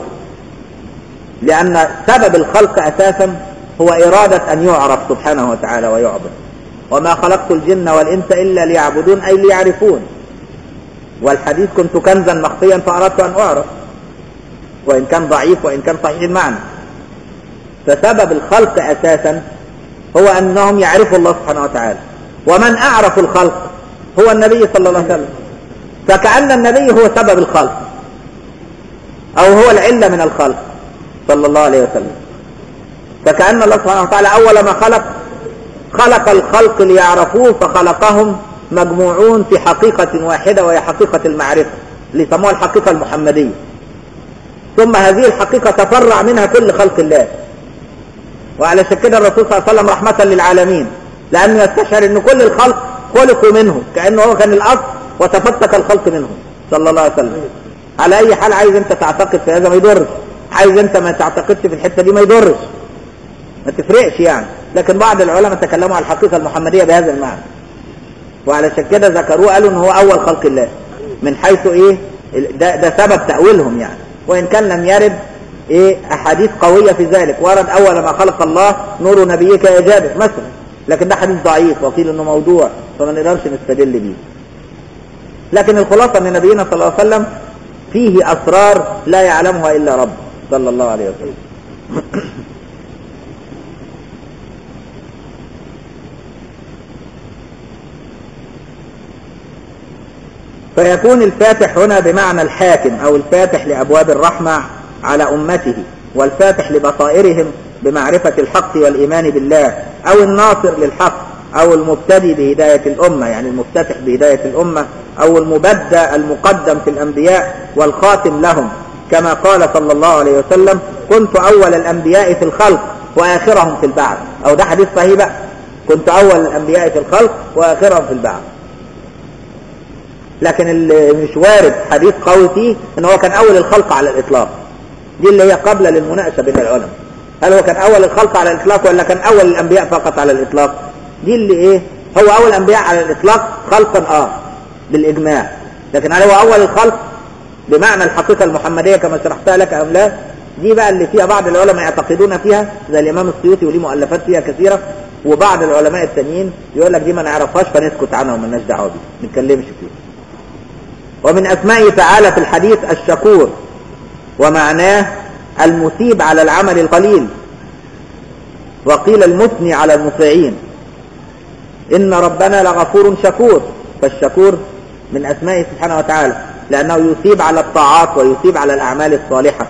لأن سبب الخلق أساسا هو إرادة أن يعرف سبحانه وتعالى ويعبد وما خلقت الجن والإنس إلا ليعبدون أي ليعرفون والحديث كنت كنزا مخفيا فأردت أن أعرف وإن كان ضعيف وإن كان صحيح المعنى فسبب الخلق أساسا هو أنهم يعرفوا الله سبحانه وتعالى ومن أعرف الخلق هو النبي صلى الله عليه وسلم فكأن النبي هو سبب الخلق أو هو العلة من الخلق صلى الله عليه وسلم فكأن الله سبحانه وتعالى أول ما خلق خلق الخلق ليعرفوه فخلقهم مجموعون في حقيقة واحدة وهي حقيقة المعرفة اللي يسموها الحقيقة المحمدية ثم هذه الحقيقة تفرع منها كل خلق الله وعلشان كده الرسول صلى الله عليه وسلم رحمة للعالمين لأنه يستشعر أن كل الخلق خلقوا منه كأنه هو كان الأصل وتفتك الخلق منه صلى الله عليه وسلم على أي حال عايز أنت تعتقد في هذا ما يضرش عايز أنت ما تعتقدش في الحتة دي ما يضرش ما تفرقش يعني لكن بعض العلماء تكلموا عن الحقيقة المحمدية بهذا المعنى وعلشان كده ذكروه قالوا ان هو اول خلق الله من حيث ايه ده, ده سبب تأويلهم يعني وان كان لم يرد ايه احاديث قوية في ذلك ورد اول ما خلق الله نور نبيك يا جابر مثلا لكن ده حديث ضعيف وقيل انه موضوع فما نقدرش نستدل بيه لكن الخلاصة ان نبينا صلى الله عليه وسلم فيه اسرار لا يعلمها الا رب صلى الله عليه وسلم فيكون الفاتح هنا بمعنى الحاكم او الفاتح لابواب الرحمة على امته والفاتح لبصائرهم بمعرفة الحق والايمان بالله او الناصر للحق او المبتدي بهداية الامة يعني المفتتح بهداية الامة او المبدى المقدم في الانبياء والخاتم لهم كما قال صلى الله عليه وسلم كنت اول الانبياء في الخلق واخرهم في البعث او ده حديث صحيح بقى كنت اول الانبياء في الخلق واخرهم في البعث لكن اللي مش وارد حديث قوي فيه ان هو كان اول الخلق على الاطلاق دي اللي هي قبل للمناقشه بين العلماء هل هو كان اول الخلق على الاطلاق ولا كان اول الانبياء فقط على الاطلاق دي اللي ايه هو اول الانبياء على الاطلاق خلقا اه بالاجماع لكن هل هو اول الخلق بمعنى الحقيقه المحمديه كما شرحتها لك ام لا دي بقى اللي فيها بعض العلماء يعتقدون فيها زي الامام السيوطي وليه مؤلفات فيها كثيره وبعض العلماء التانيين يقول لك دي ما نعرفهاش فنسكت عنها وما لناش دعوه بيها ما نتكلمش فيها ومن أسمائه تعالى في الحديث الشكور ومعناه المثيب على العمل القليل وقيل المثني على المطيعين إن ربنا لغفور شكور فالشكور من أسمائه سبحانه وتعالى لأنه يثيب على الطاعات ويثيب على الأعمال الصالحة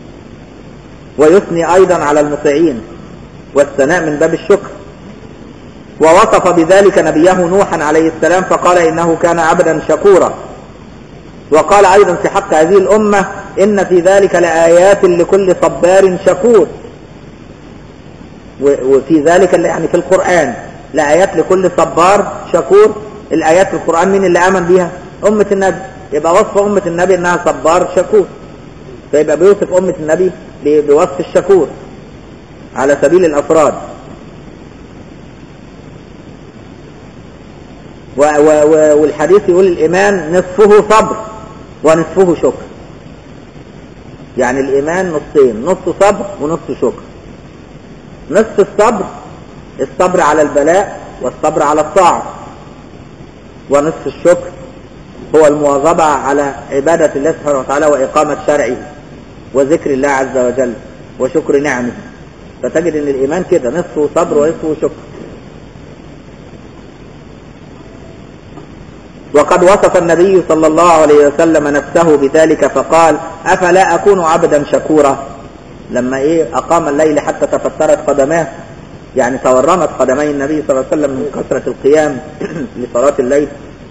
ويثني أيضا على المطيعين والثناء من باب الشكر ووصف بذلك نبيه نوحا عليه السلام فقال إنه كان عبدا شكورا وقال أيضا في حق هذه الأمة إن في ذلك لآيات لكل صبار شكور وفي ذلك يعني في القرآن لآيات لكل صبار شكور الآيات في القرآن مين اللي آمن بها أمة النبي يبقى وصف أمة النبي إنها صبار شكور فيبقى بيوصف أمة النبي بوصف الشكور على سبيل الأفراد و و و والحديث يقول الإيمان نصفه صبر ونصفه شكر يعني الإيمان نصين نص صبر ونص شكر نصف الصبر الصبر على البلاء والصبر على الطاعة ونصف الشكر هو المواظبة على عبادة الله سبحانه وتعالى وإقامة شرعه وذكر الله عز وجل وشكر نعمه فتجد ان الإيمان كده نصفه صبر ونصفه شكر وقد وصف النبي صلى الله عليه وسلم نفسه بذلك فقال أفلا أكون عبدا شكورا لما إيه أقام الليل حتى تفترت قدماه يعني تورمت قدمي النبي صلى الله عليه وسلم من كثرة القيام لصلاة الليل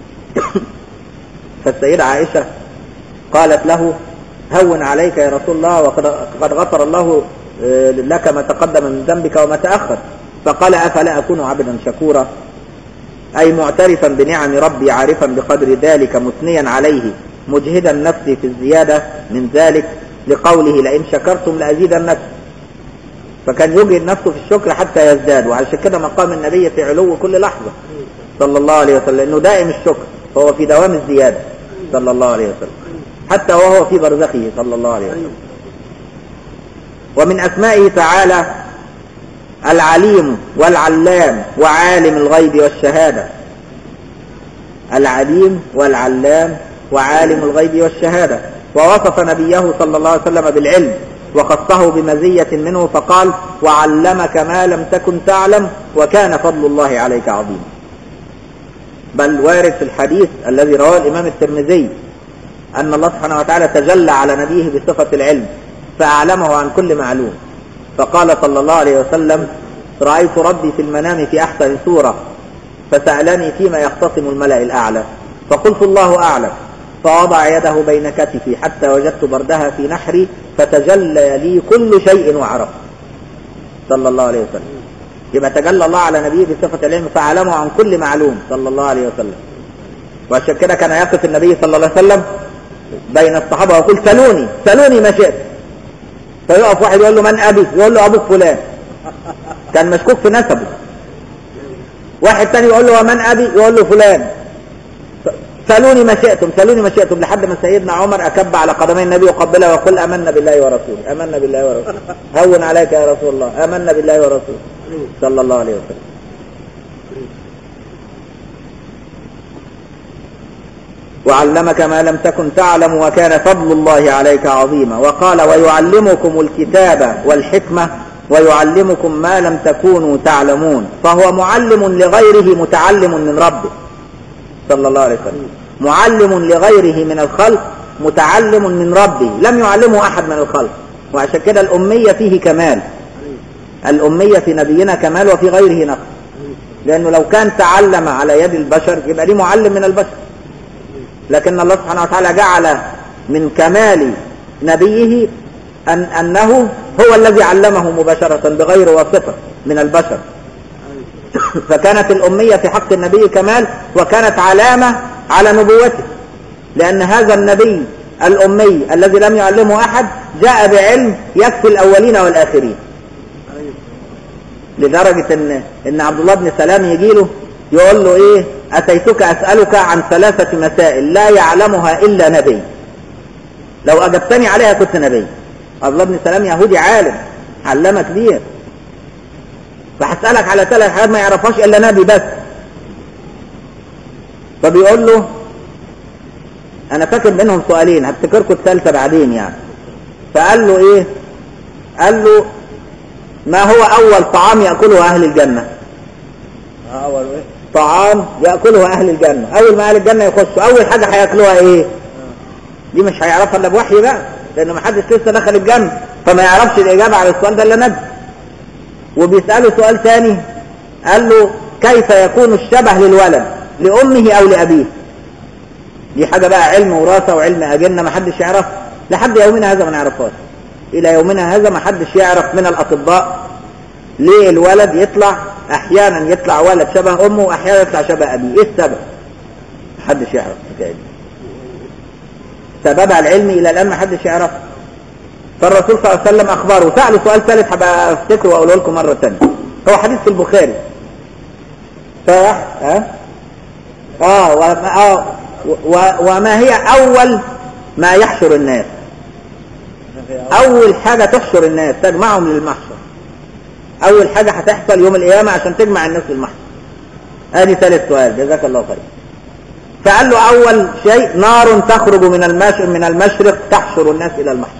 فالسيدة عائشة قالت له هون عليك يا رسول الله وقد غفر الله لك ما تقدم من ذنبك وما تأخر فقال أفلا أكون عبدا شكورا أي معترفا بنعم ربي عارفا بقدر ذلك مثنيا عليه مجهدا نفسي في الزيادة من ذلك لقوله لئن شكرتم لأزيدنكم فكان يجهد نفسه في الشكر حتى يزداد وعلشان كده مقام النبي في علو كل لحظة صلى الله عليه وسلم انه دائم الشكر فهو في دوام الزيادة صلى الله عليه وسلم حتى وهو في برزخه صلى الله عليه وسلم ومن أسمائه تعالى العليم والعلام وعالم الغيب والشهادة العليم والعلام وعالم الغيب والشهادة ووصف نبيه صلى الله عليه وسلم بالعلم وخصه بمزية منه فقال وعلمك ما لم تكن تعلم وكان فضل الله عليك عظيما بل وارد في الحديث الذي رواه الإمام الترمذي أن الله سبحانه وتعالى تجلى على نبيه بصفة العلم فأعلمه عن كل معلوم فقال صلى الله عليه وسلم رأيت ربي في المنام في أحسن سورة فسألني فيما يختصم الملأ الأعلى فقلت الله أعلم فوضع يده بين كتفي حتى وجدت بردها في نحري فتجلى لي كل شيء وعرفت صلى الله عليه وسلم يبقى تجلى الله على نبيه بصفة العلم فعلمه عن كل معلوم صلى الله عليه وسلم وعشان كده كان يقف النبي صلى الله عليه وسلم بين الصحابة ويقول سلوني سلوني ما شئت فيقف واحد يقول له من أبي يقول له أبوك فلان كان مشكوك في نسبه واحد تاني يقول له ومن أبي يقول له فلان سألوني ما شئتم سألوني ما شئتم لحد ما سيدنا عمر أكب على قدمي النبي وقبله ويقول آمنا بالله ورسوله آمنا بالله ورسوله هون عليك يا رسول الله آمنا بالله ورسوله صلى الله عليه وسلم وعلمك ما لم تكن تعلم وكان فضل الله عليك عظيما وقال ويعلمكم الكتاب والحكمة ويعلمكم ما لم تكونوا تعلمون فهو معلم لغيره متعلم من ربه صلى الله عليه وسلم معلم لغيره من الخلق متعلم من ربه لم يعلمه أحد من الخلق وعشان كده الأمية فيه كمال الأمية في نبينا كمال وفي غيره نقص لأنه لو كان تعلم على يد البشر يبقى دي معلم من البشر لكن الله سبحانه وتعالى جعل من كمال نبيه أن أنه هو الذي علمه مباشرة بغير واسطة من البشر فكانت الأمية في حق النبي كمال وكانت علامة على نبوته لأن هذا النبي الأمي الذي لم يعلمه أحد جاء بعلم يكفي الأولين والآخرين لدرجة إن, إن عبد الله بن سلام يجي له يقول له إيه أتيتك أسألك عن ثلاثة مسائل لا يعلمها إلا نبي لو أجبتني عليها كنت نبي عبد الله بن سلام يهودي عالم علامة كبير فهسألك على ثلاث حاجات ما يعرفهاش إلا نبي بس فبيقول له أنا فاكر منهم سؤالين هفتكركم الثالثة بعدين يعني فقال له إيه قال له ما هو أول طعام يأكله أهل الجنة أول إيه؟ طعام يأكله أهل الجنة أول ما أهل الجنة يخشوا أول حاجة هياكلوها إيه دي مش هيعرفها إلا بوحي بقى لأنه ما حدش لسه دخل الجنة فما يعرفش الإجابة على السؤال ده إلا نبي وبيسأله سؤال ثاني قال له كيف يكون الشبه للولد لأمه أو لأبيه دي حاجة بقى علم وراثة وعلم أجنة ما حدش يعرف لحد يومنا هذا ما نعرفهاش إلى يومنا هذا ما حدش يعرف من الأطباء ليه الولد يطلع أحيانا يطلع ولد شبه أمه وأحيانا يطلع شبه أبيه إيه السبب ما حدش يعرف الحكاية دي سببها العلمي إلى الآن ما حدش يعرف فالرسول صلى الله عليه وسلم أخبره سأله سؤال ثالث هبقى أفتكره وأقوله لكم مرة ثانية هو حديث في البخاري صح ها اه وما, آه و وما هي أول ما يحشر الناس أول حاجة تحشر الناس تجمعهم للمحشر أول حاجة هتحصل يوم القيامة عشان تجمع الناس للمحشر ادي ثالث سؤال جزاك الله خير فقال له أول شيء نار تخرج من المشرق من المشرق تحشر الناس إلى المحشر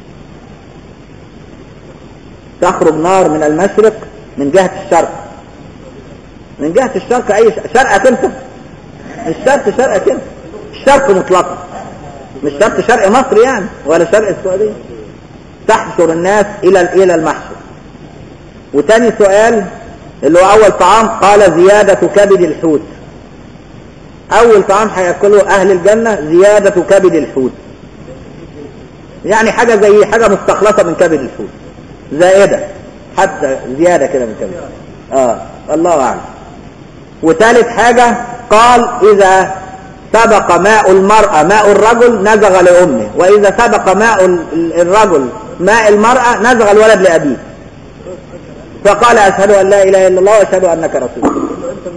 تخرج نار من المشرق من جهة الشرق من جهة الشرق أي شرقك أنت مش شرق شرقك أنت الشرق مطلقا مش شرق شرق مصر يعني ولا شرق السعودية تحشر الناس إلى إلى المحشر وتاني سؤال اللي هو أول طعام قال زيادة كبد الحوت أول طعام هياكله أهل الجنة زيادة كبد الحوت يعني حاجة زي حاجة مستخلصة من كبد الحوت زائدة حتى زيادة كده من كبد اه الله أعلم وثالث حاجة قال إذا سبق ماء المرأة ماء الرجل نزغ لأمه وإذا سبق ماء الرجل ماء المرأة نزغ الولد لأبيه فقال أشهد أن لا إله إلا الله وأشهد أنك رسول الله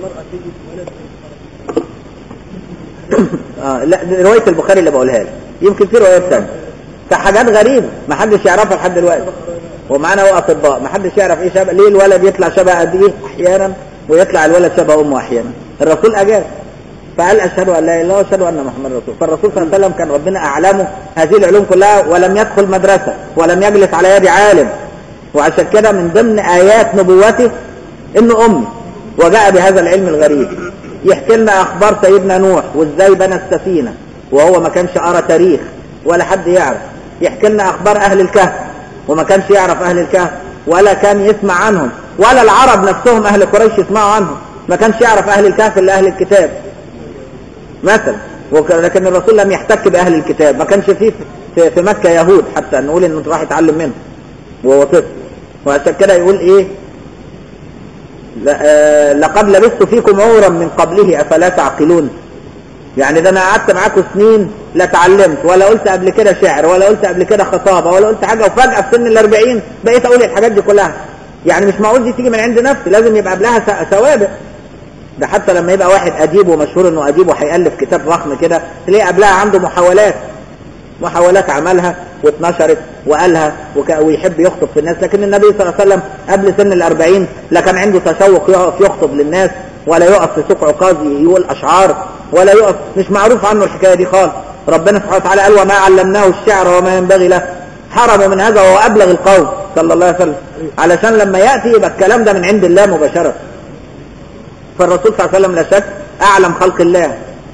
آه لا رواية البخاري اللي بقولها لك يمكن في روايات ثانية فحاجات غريبة ما حدش يعرفها لحد دلوقتي ومعانا هو أطباء ما حدش يعرف إيه شبه ليه الولد يطلع شبه أبيه أحيانا ويطلع الولد شبه أمه أحيانا الرسول أجاب فقال أشهد أن لا إله إلا الله وأشهد أن محمد رسول فالرسول صلى الله عليه وسلم كان ربنا أعلمه هذه العلوم كلها ولم يدخل مدرسة ولم يجلس على يد عالم وعشان كده من ضمن آيات نبوته إنه أمي وجاء بهذا العلم الغريب يحكي لنا أخبار سيدنا نوح وإزاي بنى السفينة وهو ما كانش قرا تاريخ ولا حد يعرف يحكي لنا أخبار أهل الكهف وما كانش يعرف أهل الكهف ولا كان يسمع عنهم ولا العرب نفسهم أهل قريش يسمعوا عنهم ما كانش يعرف أهل الكهف إلا أهل الكتاب مثلا وك- لكن الرسول لم يحتك باهل الكتاب ما كانش فيه في, في مكه يهود حتى نقول انه راح يتعلم منهم وهو طفل وعشان كده يقول ايه ل- آه، لقد لبثت فيكم عمرا من قبله افلا تعقلون يعني ده انا قعدت معاكم سنين لا اتعلمت ولا قلت قبل كده شعر ولا قلت قبل كده خطابه ولا قلت حاجه وفجاه في سن الأربعين بقيت اقول الحاجات دي كلها يعني مش معقول دي تيجي من عند نفسي لازم يبقى قبلها س- سوابق ده حتى لما يبقى واحد اديب ومشهور انه اديب وهيالف كتاب ضخم كده تلاقيه قبلها عنده محاولات محاولات عملها واتنشرت وقالها وك... ويحب يخطب في الناس لكن النبي صلى الله عليه وسلم قبل سن الأربعين لا كان عنده تشوق يقف يخطب للناس ولا يقف في سوق عكاظ يقول أشعار ولا يقف مش معروف عنه الحكاية دي خالص ربنا سبحانه وتعالى قال وما علمناه الشعر وما ينبغي له حرم من هذا وهو أبلغ القوم صلى الله عليه وسلم علشان لما يأتي يبقى الكلام ده من عند الله مباشرة فالرسول صلى الله عليه وسلم لا شك أعلم خلق الله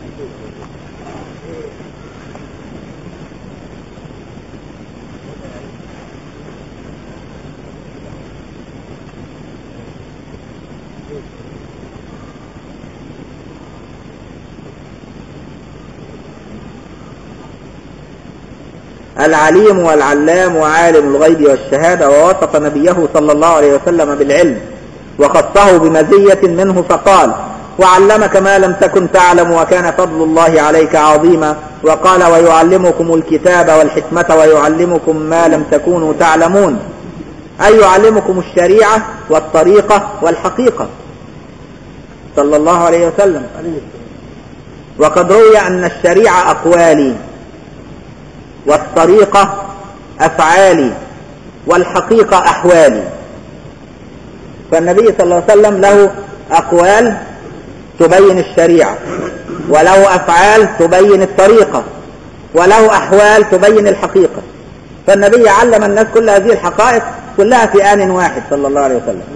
العليم والعلام وعالم الغيب والشهادة ووصف نبيه صلى الله عليه وسلم بالعلم وخصه بمزية منه فقال وعلمك ما لم تكن تعلم وكان فضل الله عليك عظيما وقال ويعلمكم الكتاب والحكمة ويعلمكم ما لم تكونوا تعلمون أي يعلمكم الشريعة والطريقة والحقيقة صلى الله عليه وسلم وقد روي أن الشريعة أقوالي والطريقة أفعالي والحقيقة أحوالي فالنبي صلى الله عليه وسلم له أقوال تبين الشريعة وله أفعال تبين الطريقة وله أحوال تبين الحقيقة فالنبي علم الناس كل هذه الحقائق كلها في آن واحد صلى الله عليه وسلم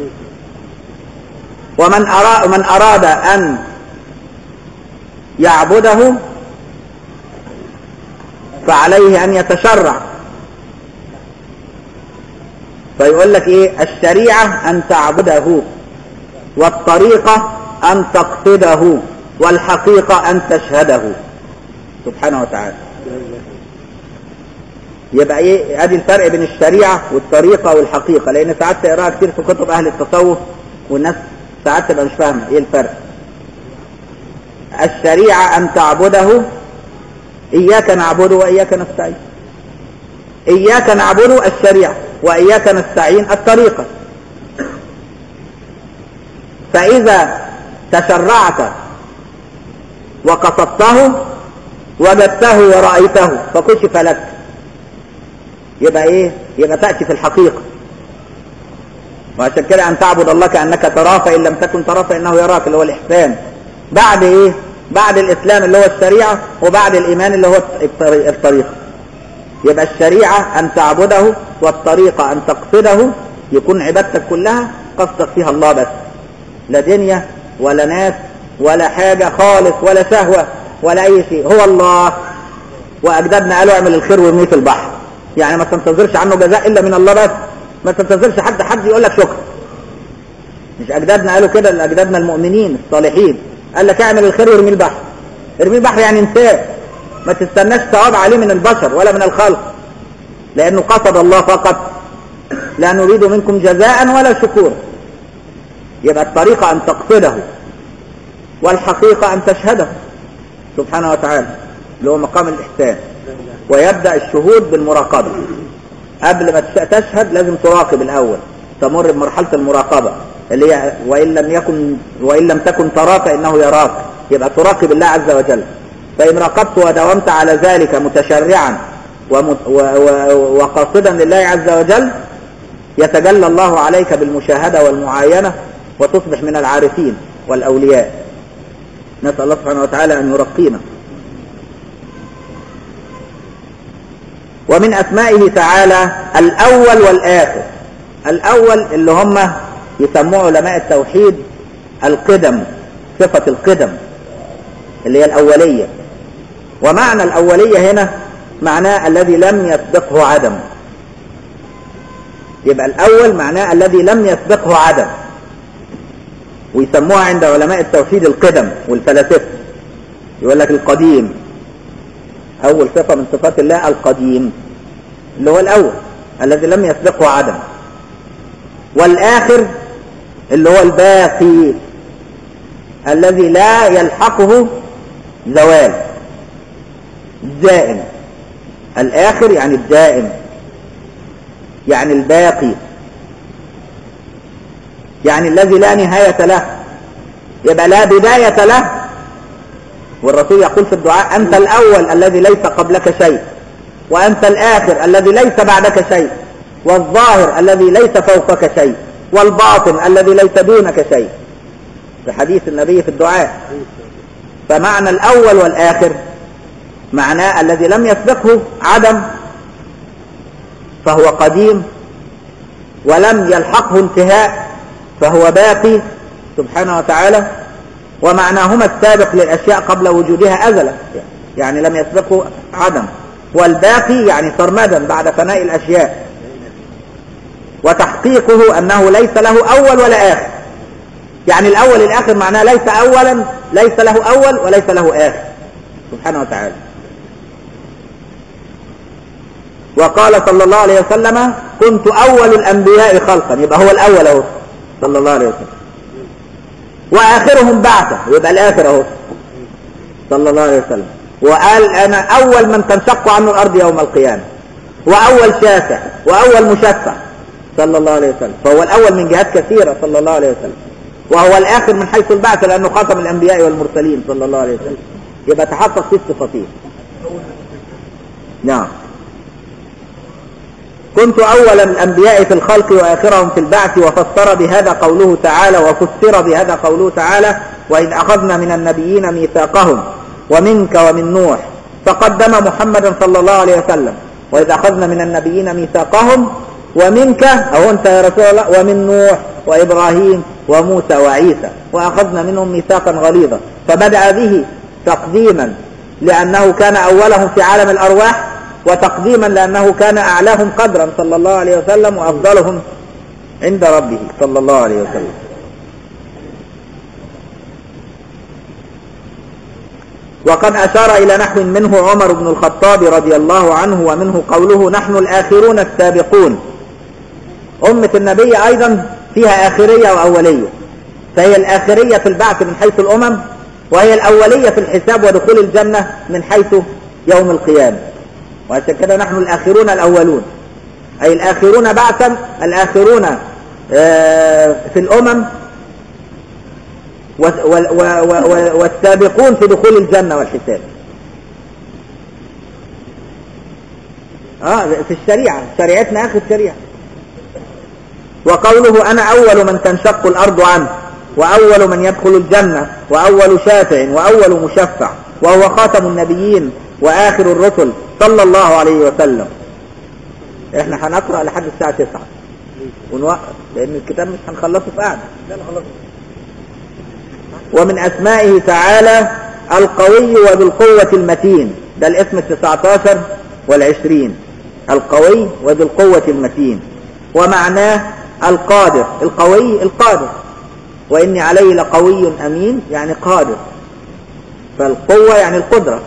ومن أراد, من أراد أن يعبده فعليه أن يتشرع فيقول لك إيه الشريعة أن تعبده والطريقة أن تقصده والحقيقة أن تشهده سبحانه وتعالى يبقى ايه ادي الفرق بين الشريعة والطريقة والحقيقة لان ساعات تقراها كتير في كتب اهل التصوف والناس ساعات تبقى مش فاهمة ايه الفرق الشريعة ان تعبده اياك نعبد واياك نستعين اياك نعبد الشريعة واياك نستعين الطريقة فاذا تشرعت وقصدته وجدته ورأيته فكشف لك يبقى ايه يبقى تأتي في الحقيقة وعشان كده ان تعبد الله كأنك تراه فإن لم تكن تراه فإنه يراك اللي هو الإحسان بعد ايه بعد الإسلام اللي هو الشريعة وبعد الإيمان اللي هو الطريق- الطريقة يبقى الشريعة أن تعبده والطريقة أن تقصده يكون عبادتك كلها قصدك فيها الله بس لا دنيا ولا ناس ولا حاجة خالص ولا شهوة ولا أي شيء هو الله وأجدادنا قالوا اعمل الخير وارميه في البحر يعني ما تنتظرش عنه جزاء إلا من الله بس ما تنتظرش حد حد يقول لك شكرا مش أجدادنا قالوا كده لأجدادنا المؤمنين الصالحين قال لك اعمل الخير وارميه البحر ارميه البحر يعني انساه ما تستناش ثواب عليه من البشر ولا من الخلق لأنه قصد الله فقط لا نريد منكم جزاء ولا شكورا يبقى الطريقة أن تقصده والحقيقة أن تشهده سبحانه وتعالى اللي هو مقام الإحسان ويبدأ الشهود بالمراقبة قبل ما تش- تشهد لازم تراقب الأول تمر بمرحلة المراقبة اللي هي وإن لم يكن وإن لم تكن تراه فإنه يراك يبقى تراقب الله عز وجل فإن راقبت وداومت على ذلك متشرعا ومت- و- و- وقاصدا لله عز وجل يتجلى الله عليك بالمشاهدة والمعاينة وتصبح من العارفين والأولياء نسأل الله سبحانه وتعالى أن يرقينا ومن أسمائه تعالى الأول والآخر الأول اللي هم يسموه علماء التوحيد القدم صفة القدم اللي هي الأولية ومعنى الأولية هنا معناه الذي لم يسبقه عدم يبقى الأول معناه الذي لم يسبقه عدم ويسموها عند علماء التوحيد القدم والفلاسفة يقول لك القديم أول صفة من صفات الله القديم اللي هو الأول الذي لم يسبقه عدم والآخر اللي هو الباقي الذي لا يلحقه زوال الدائم الآخر يعني الدائم يعني الباقي يعني الذي لا نهاية له يبقى لا بداية له والرسول يقول في الدعاء أنت الأول الذي ليس قبلك شيء وأنت الآخر الذي ليس بعدك شيء والظاهر الذي ليس فوقك شيء والباطن الذي ليس دونك شيء في حديث النبي في الدعاء فمعنى الأول والآخر معناه الذي لم يسبقه عدم فهو قديم ولم يلحقه انتهاء فهو باقي سبحانه وتعالى ومعناهما السابق للأشياء قبل وجودها أزلا يعني لم يسبقه عدم والباقي يعني سرمدا بعد فناء الأشياء وتحقيقه أنه ليس له أول ولا آخر يعني الأول الآخر معناه ليس أولا ليس له أول وليس له آخر سبحانه وتعالى وقال صلى الله عليه وسلم كنت أول الأنبياء خلقا يبقى هو الأول أهو صلى الله عليه وسلم وآخرهم بعثه يبقى الآخر أهو صلى الله عليه وسلم وقال أنا أول من تنشق عنه الأرض يوم القيامة وأول شافع وأول مشفع صلى الله عليه وسلم فهو الأول من جهات كثيرة صلى الله عليه وسلم وهو الآخر من حيث البعث لأنه خاتم الأنبياء والمرسلين صلى الله عليه وسلم يبقى تحقق في الصفتين نعم كنت أول الأنبياء في الخلق وآخرهم في البعث وفسر بهذا قوله تعالى وفسر بهذا قوله تعالى وإذ أخذنا من النبيين ميثاقهم ومنك ومن نوح فقدم محمدا صلى الله عليه وسلم وإذ أخذنا من النبيين ميثاقهم ومنك أو أنت يا رسول الله ومن نوح وإبراهيم وموسى وعيسى وأخذنا منهم ميثاقا غليظا فبدأ به تقديما لأنه كان أولهم في عالم الأرواح وتقديما لأنه كان أعلاهم قدرا صلى الله عليه وسلم وأفضلهم عند ربه صلى الله عليه وسلم وقد أشار إلى نحو منه عمر بن الخطاب رضي الله عنه ومنه قوله نحن الآخرون السابقون أمة النبي أيضا فيها آخرية وأولية فهي الآخرية في البعث من حيث الأمم وهي الأولية في الحساب ودخول الجنة من حيث يوم القيامة وعشان كده نحن الآخرون الأولون أي الآخرون بعثا الآخرون في الأمم والسابقون في دخول الجنة والحساب اه في الشريعة شريعتنا آخر شريعة وقوله أنا أول من تنشق الأرض عنه وأول من يدخل الجنة وأول شافع وأول مشفع وهو خاتم النبيين وآخر الرسل صلى الله عليه وسلم احنا هنقرأ لحد الساعة 9 ونوقف لأن الكتاب مش هنخلصه في قعدة ومن أسمائه تعالى القوي وذو القوة المتين ده الاسم التسعتاشر والعشرين القوي وذو القوة المتين ومعناه القادر القوي القادر وإني عليه لقوي أمين يعني قادر فالقوة يعني القدرة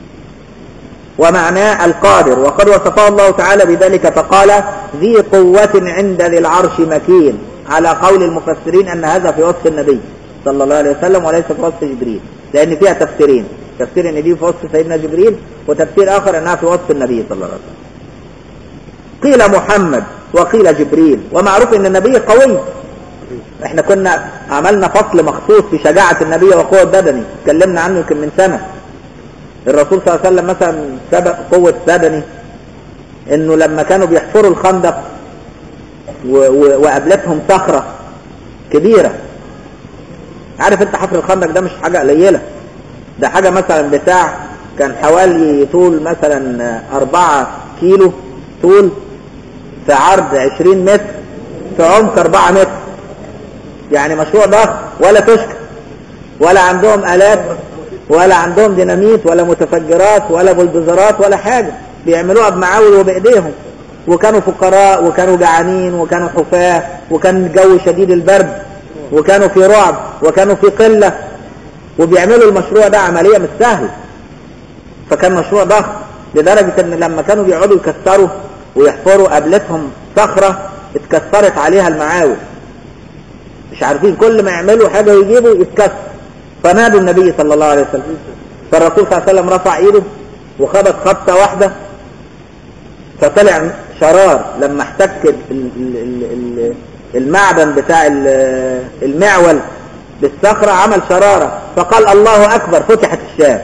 ومعناه القادر وقد وصفه الله تعالى بذلك فقال ذي قوة عند ذي العرش مكين على قول المفسرين أن هذا في وصف النبي صلى الله عليه وسلم وليس في وصف جبريل لأن فيها تفسيرين تفسير ان دي في وصف سيدنا جبريل وتفسير آخر أنها في وصف النبي صلى الله عليه وسلم قيل محمد وقيل جبريل ومعروف أن النبي قوي احنا كنا عملنا فصل مخصوص في شجاعة النبي وقوة بدني اتكلمنا عنه يمكن من سنة الرسول صلى الله عليه وسلم مثلا سبق قوة بدني انه لما كانوا بيحفروا الخندق وقابلتهم صخرة كبيرة عارف انت حفر الخندق ده مش حاجة قليلة ده حاجة مثلا بتاع كان حوالي طول مثلا أربعة كيلو طول في عرض عشرين متر في عمق أربعة متر يعني مشروع ضخم ولا تشكر ولا عندهم آلات ولا عندهم ديناميت ولا متفجرات ولا بلدوزرات ولا حاجة بيعملوها بمعاول وبإيديهم وكانوا فقراء وكانوا جعانين وكانوا حفاة وكان الجو شديد البرد وكانوا في رعب وكانوا في قلة وبيعملوا المشروع ده عملية مش سهلة فكان مشروع ضخم لدرجة ان لما كانوا بيقعدوا يكسروا ويحفروا قابلتهم صخرة اتكسرت عليها المعاول مش عارفين كل ما يعملوا حاجة يجيبوا يتكسر فنادوا النبي صلى الله عليه وسلم فالرسول صلى الله عليه وسلم رفع ايده وخبط خبطة واحدة فطلع شرار لما احتك ال- ال- ال- ال- المعدن بتاع ال- المعول بالصخرة عمل شرارة فقال الله أكبر فتحت الشام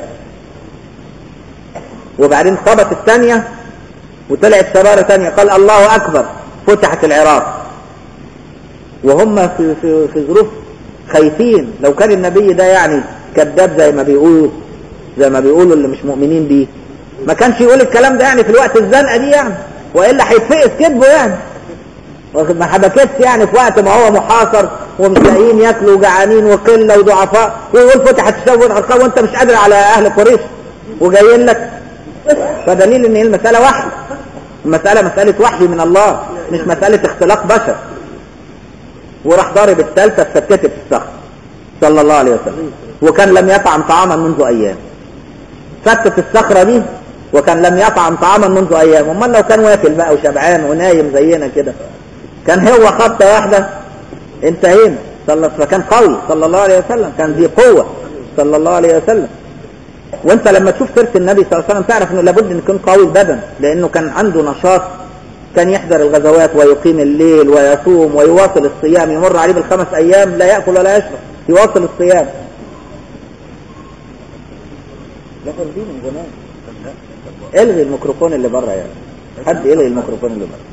وبعدين خبط الثانية وطلعت شرارة ثانية قال الله أكبر فتحت العراق وهم في, في, في ظروف خايفين لو كان النبي ده يعني كذاب زي ما بيقولوا زي ما بيقولوا اللي مش مؤمنين بيه ما كانش يقول الكلام ده يعني في الوقت الزنقة دي يعني وإلا هيتفقس كذبه يعني واخد ما حبكتش يعني في وقت ما هو محاصر ومش لاقيين ياكلوا وجعانين وقله وضعفاء ويقول فتحت الشام والارقام وانت مش قادر على اهل قريش وجايين لك فدليل ان هي المساله وحي المساله مساله وحي من الله مش مساله اختلاق بشر وراح ضارب الثالثه اتفتت في الصخر صلى الله عليه وسلم وكان لم يطعم طعاما منذ ايام فتت الصخره دي وكان لم يطعم طعاما منذ ايام امال لو كان واكل بقى وشبعان ونايم زينا كده كان هو خبطه واحده انتهينا صلى فكان قوي صلى الله عليه وسلم كان ذي قوه صلى الله عليه وسلم وانت لما تشوف سيره النبي صلى الله عليه وسلم تعرف انه لابد ان يكون قوي البدن لانه كان عنده نشاط كان يحضر الغزوات ويقيم الليل ويصوم ويواصل الصيام يمر عليه بالخمس ايام لا ياكل ولا يشرب يواصل الصيام لكن دي من زمان الغي الميكروفون اللي بره يعني حد يلغي الميكروفون اللي بره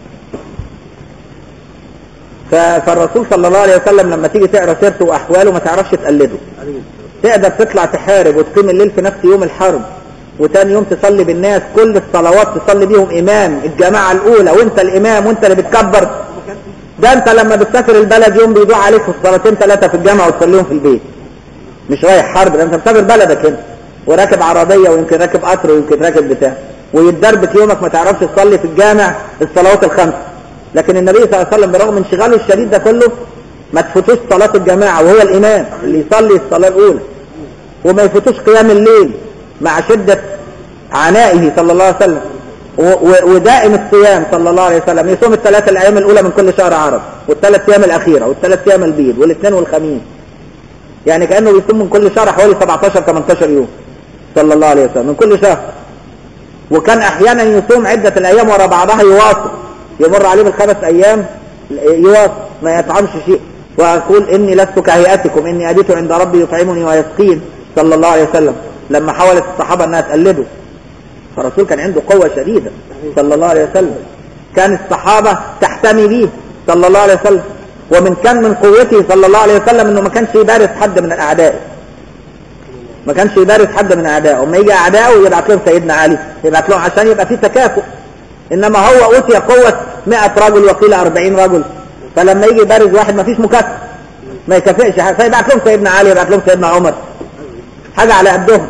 ف- فالرسول صلى الله عليه وسلم لما تيجي تقرا سيرته واحواله ما تعرفش تقلده تقدر تطلع تحارب وتقيم الليل في نفس يوم الحرب وتاني يوم تصلي بالناس كل الصلوات تصلي بيهم امام الجماعه الاولى وانت الامام وانت اللي بتكبر ده انت لما بتسافر البلد يوم بيضيع عليك في صلاتين ثلاثه في الجامعه وتصليهم في البيت مش رايح حرب ده انت مسافر بلدك انت وراكب عربيه ويمكن راكب قطر ويمكن راكب بتاع ويتدربك يومك ما تعرفش تصلي في الجامع الصلوات الخمس لكن النبي صلى الله عليه وسلم برغم انشغاله الشديد ده كله ما تفوتوش صلاة الجماعة وهو الإمام اللي يصلي الصلاة الأولى وما يفوتوش قيام الليل مع شدة عنائه صلى الله عليه وسلم و- و- ودائم الصيام صلى الله عليه وسلم يصوم الثلاثة الأيام الأولى من كل شهر عرب والثلاث أيام الأخيرة والثلاث أيام البيض والاثنين والخميس يعني كأنه بيصوم من كل شهر حوالي 17 18 يوم صلى الله عليه وسلم من كل شهر وكان احيانا يصوم عدة الايام ورا بعضها يواصل يمر عليه بالخمس ايام يواصل ما يطعمش شيء واقول اني لست كهيئتكم اني ابيت عند ربي يطعمني ويسقين صلى الله عليه وسلم لما حاولت الصحابة انها تقلده فالرسول كان عنده قوة شديدة صلى الله عليه وسلم كان الصحابة تحتمي به صلى الله عليه وسلم ومن كان من قوته صلى الله عليه وسلم انه ما كانش يبارز حد من الاعداء ما كانش يبارز حد من اعدائه اما يجي اعدائه يبعت لهم سيدنا علي يبعت لهم عشان يبقى في تكافؤ انما هو اوتي قوة 100 رجل وقيل 40 رجل فلما يجي يبارز واحد ما فيش مكافأة ما يكافئش حاجة فيبعت لهم سيدنا علي يبعت لهم سيدنا عمر حاجة على قدهم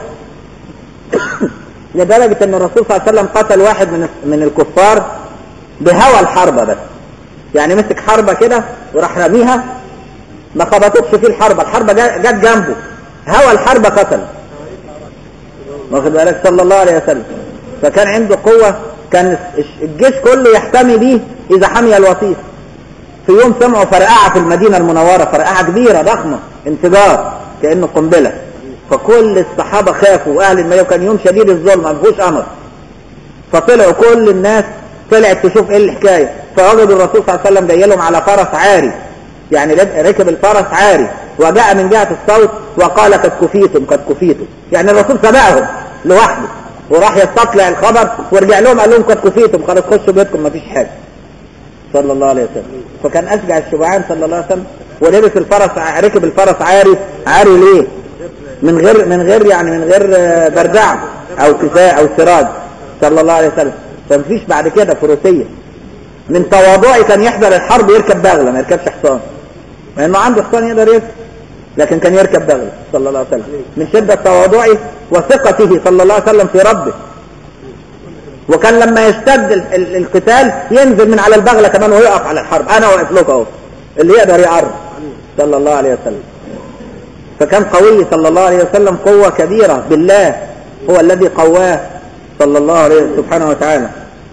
لدرجة ان الرسول صلى الله عليه وسلم قتل واحد من من الكفار بهوى الحربة بس يعني مسك حربة كده وراح رميها ما خبطتش فيه الحربة الحربة جا- جت جنبه هوى الحربة قتل واخد بالك صلى الله عليه وسلم فكان عنده قوة كان الجيش كله يحتمي به إذا حمي الوطيس في يوم سمعوا فرقعة في المدينة المنورة فرقعة كبيرة ضخمة انفجار كأنه قنبلة فكل الصحابة خافوا وأهل المدينة كان يوم شديد الظلم ما فيهوش أمر فطلعوا كل الناس طلعت تشوف ايه الحكاية فوجدوا الرسول صلى الله عليه وسلم جاي لهم على فرس عاري يعني رب- ركب الفرس عاري وجاء من جهة الصوت وقال قد كفيتم قد كفيتم يعني الرسول سبقهم لوحده وراح يستطلع الخبر ورجع لهم قال لهم قد كفيتم خلاص خشوا بيتكم ما فيش حاجة صلى الله عليه وسلم فكان أشجع الشجعان صلى الله عليه وسلم ولبس الفرس ع- ركب الفرس عاري عاري ليه من غير من غير يعني من غير آه، بردعة او كساء او سراج صلى الله عليه وسلم فمفيش بعد كده فروسية من تواضعه كان يحضر الحرب يركب بغلة ما يركبش حصان مع انه عنده حصان يقدر يركب لكن كان يركب بغلة صلى الله عليه وسلم من شدة تواضعه وثقته صلى الله عليه وسلم في ربه وكان لما يشتد ال- ال- القتال ينزل من على البغلة كمان ويقف على الحرب انا واقف لك اهو اللي يقدر يعرض صلى الله عليه وسلم فكان قوي صلى الله عليه وسلم قوة كبيرة بالله هو الذي قواه صلى الله عليه سبحانه وتعالى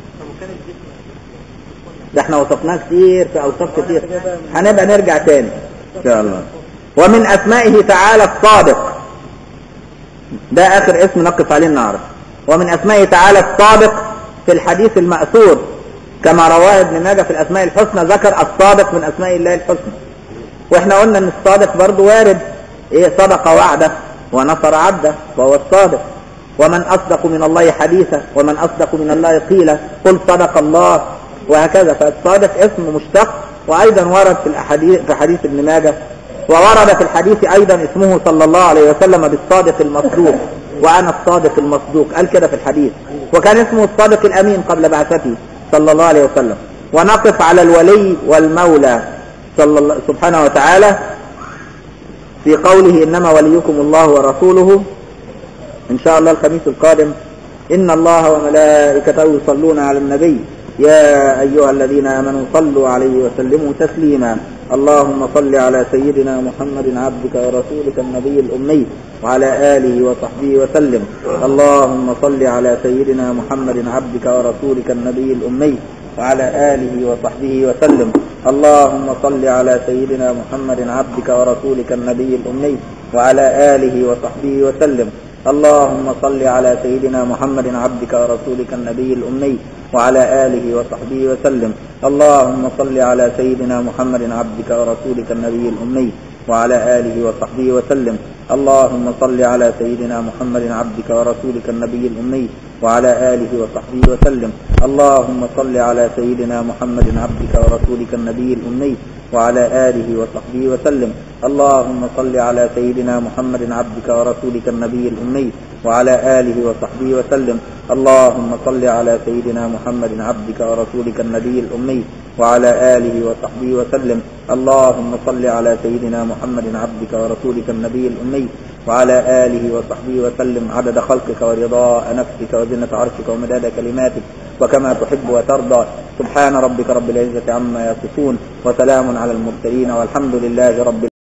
ده احنا وصفناه كتير في اوصاف كتير هنبقى نرجع تاني ان شاء الله ومن اسمائه تعالى الصادق ده اخر اسم نقف عليه النهارده ومن اسمائه تعالى الصادق في الحديث المأثور كما رواه ابن ماجه في الاسماء الحسنى ذكر الصادق من اسماء الله الحسنى واحنا قلنا ان الصادق برضه وارد ايه صدق وعده ونصر عبده وهو الصادق ومن اصدق من الله حديثا ومن اصدق من الله قيلا قل صدق الله وهكذا فالصادق اسم مشتق وايضا ورد في الاحاديث في حديث ابن ماجه وورد في الحديث ايضا اسمه صلى الله عليه وسلم بالصادق المصدوق وانا الصادق المصدوق قال كده في الحديث وكان اسمه الصادق الامين قبل بعثته صلى الله عليه وسلم ونقف على الولي والمولى صلى الله سبحانه وتعالى في قوله انما وليكم الله ورسوله ان شاء الله الخميس القادم ان الله وملائكته يصلون على النبي يا ايها الذين امنوا صلوا عليه وسلموا تسليما اللهم صل على سيدنا محمد عبدك ورسولك النبي الامي وعلى اله وصحبه وسلم اللهم صل على سيدنا محمد عبدك ورسولك النبي الامي وعلى آله وصحبه وسلم اللهم صل على سيدنا محمد عبدك ورسولك النبي الأمي وعلى آله وصحبه وسلم اللهم صل على سيدنا محمد عبدك ورسولك النبي الأمي وعلى آله وصحبه وسلم اللهم صل على سيدنا محمد عبدك ورسولك النبي الأمي وعلى آله وصحبه وسلم اللهم صل على سيدنا محمد عبدك ورسولك النبي الأمي وعلى آله وصحبه وسلم اللهم صل على سيدنا محمد عبدك ورسولك النبي الأمي وعلى آله وصحبه وسلم اللهم صل على سيدنا محمد عبدك ورسولك النبي الأمي وعلى آله وصحبه وسلم اللهم صل على سيدنا محمد عبدك ورسولك النبي الأمي وعلى آله وصحبه وسلم اللهم صل على سيدنا محمد عبدك ورسولك النبي الأمي وعلى آله وصحبه وسلم عدد خلقك ورضاء نفسك وزنة عرشك ومداد كلماتك وكما تحب وترضى سبحان ربك رب العزة عما يصفون وسلام على المرسلين والحمد لله رب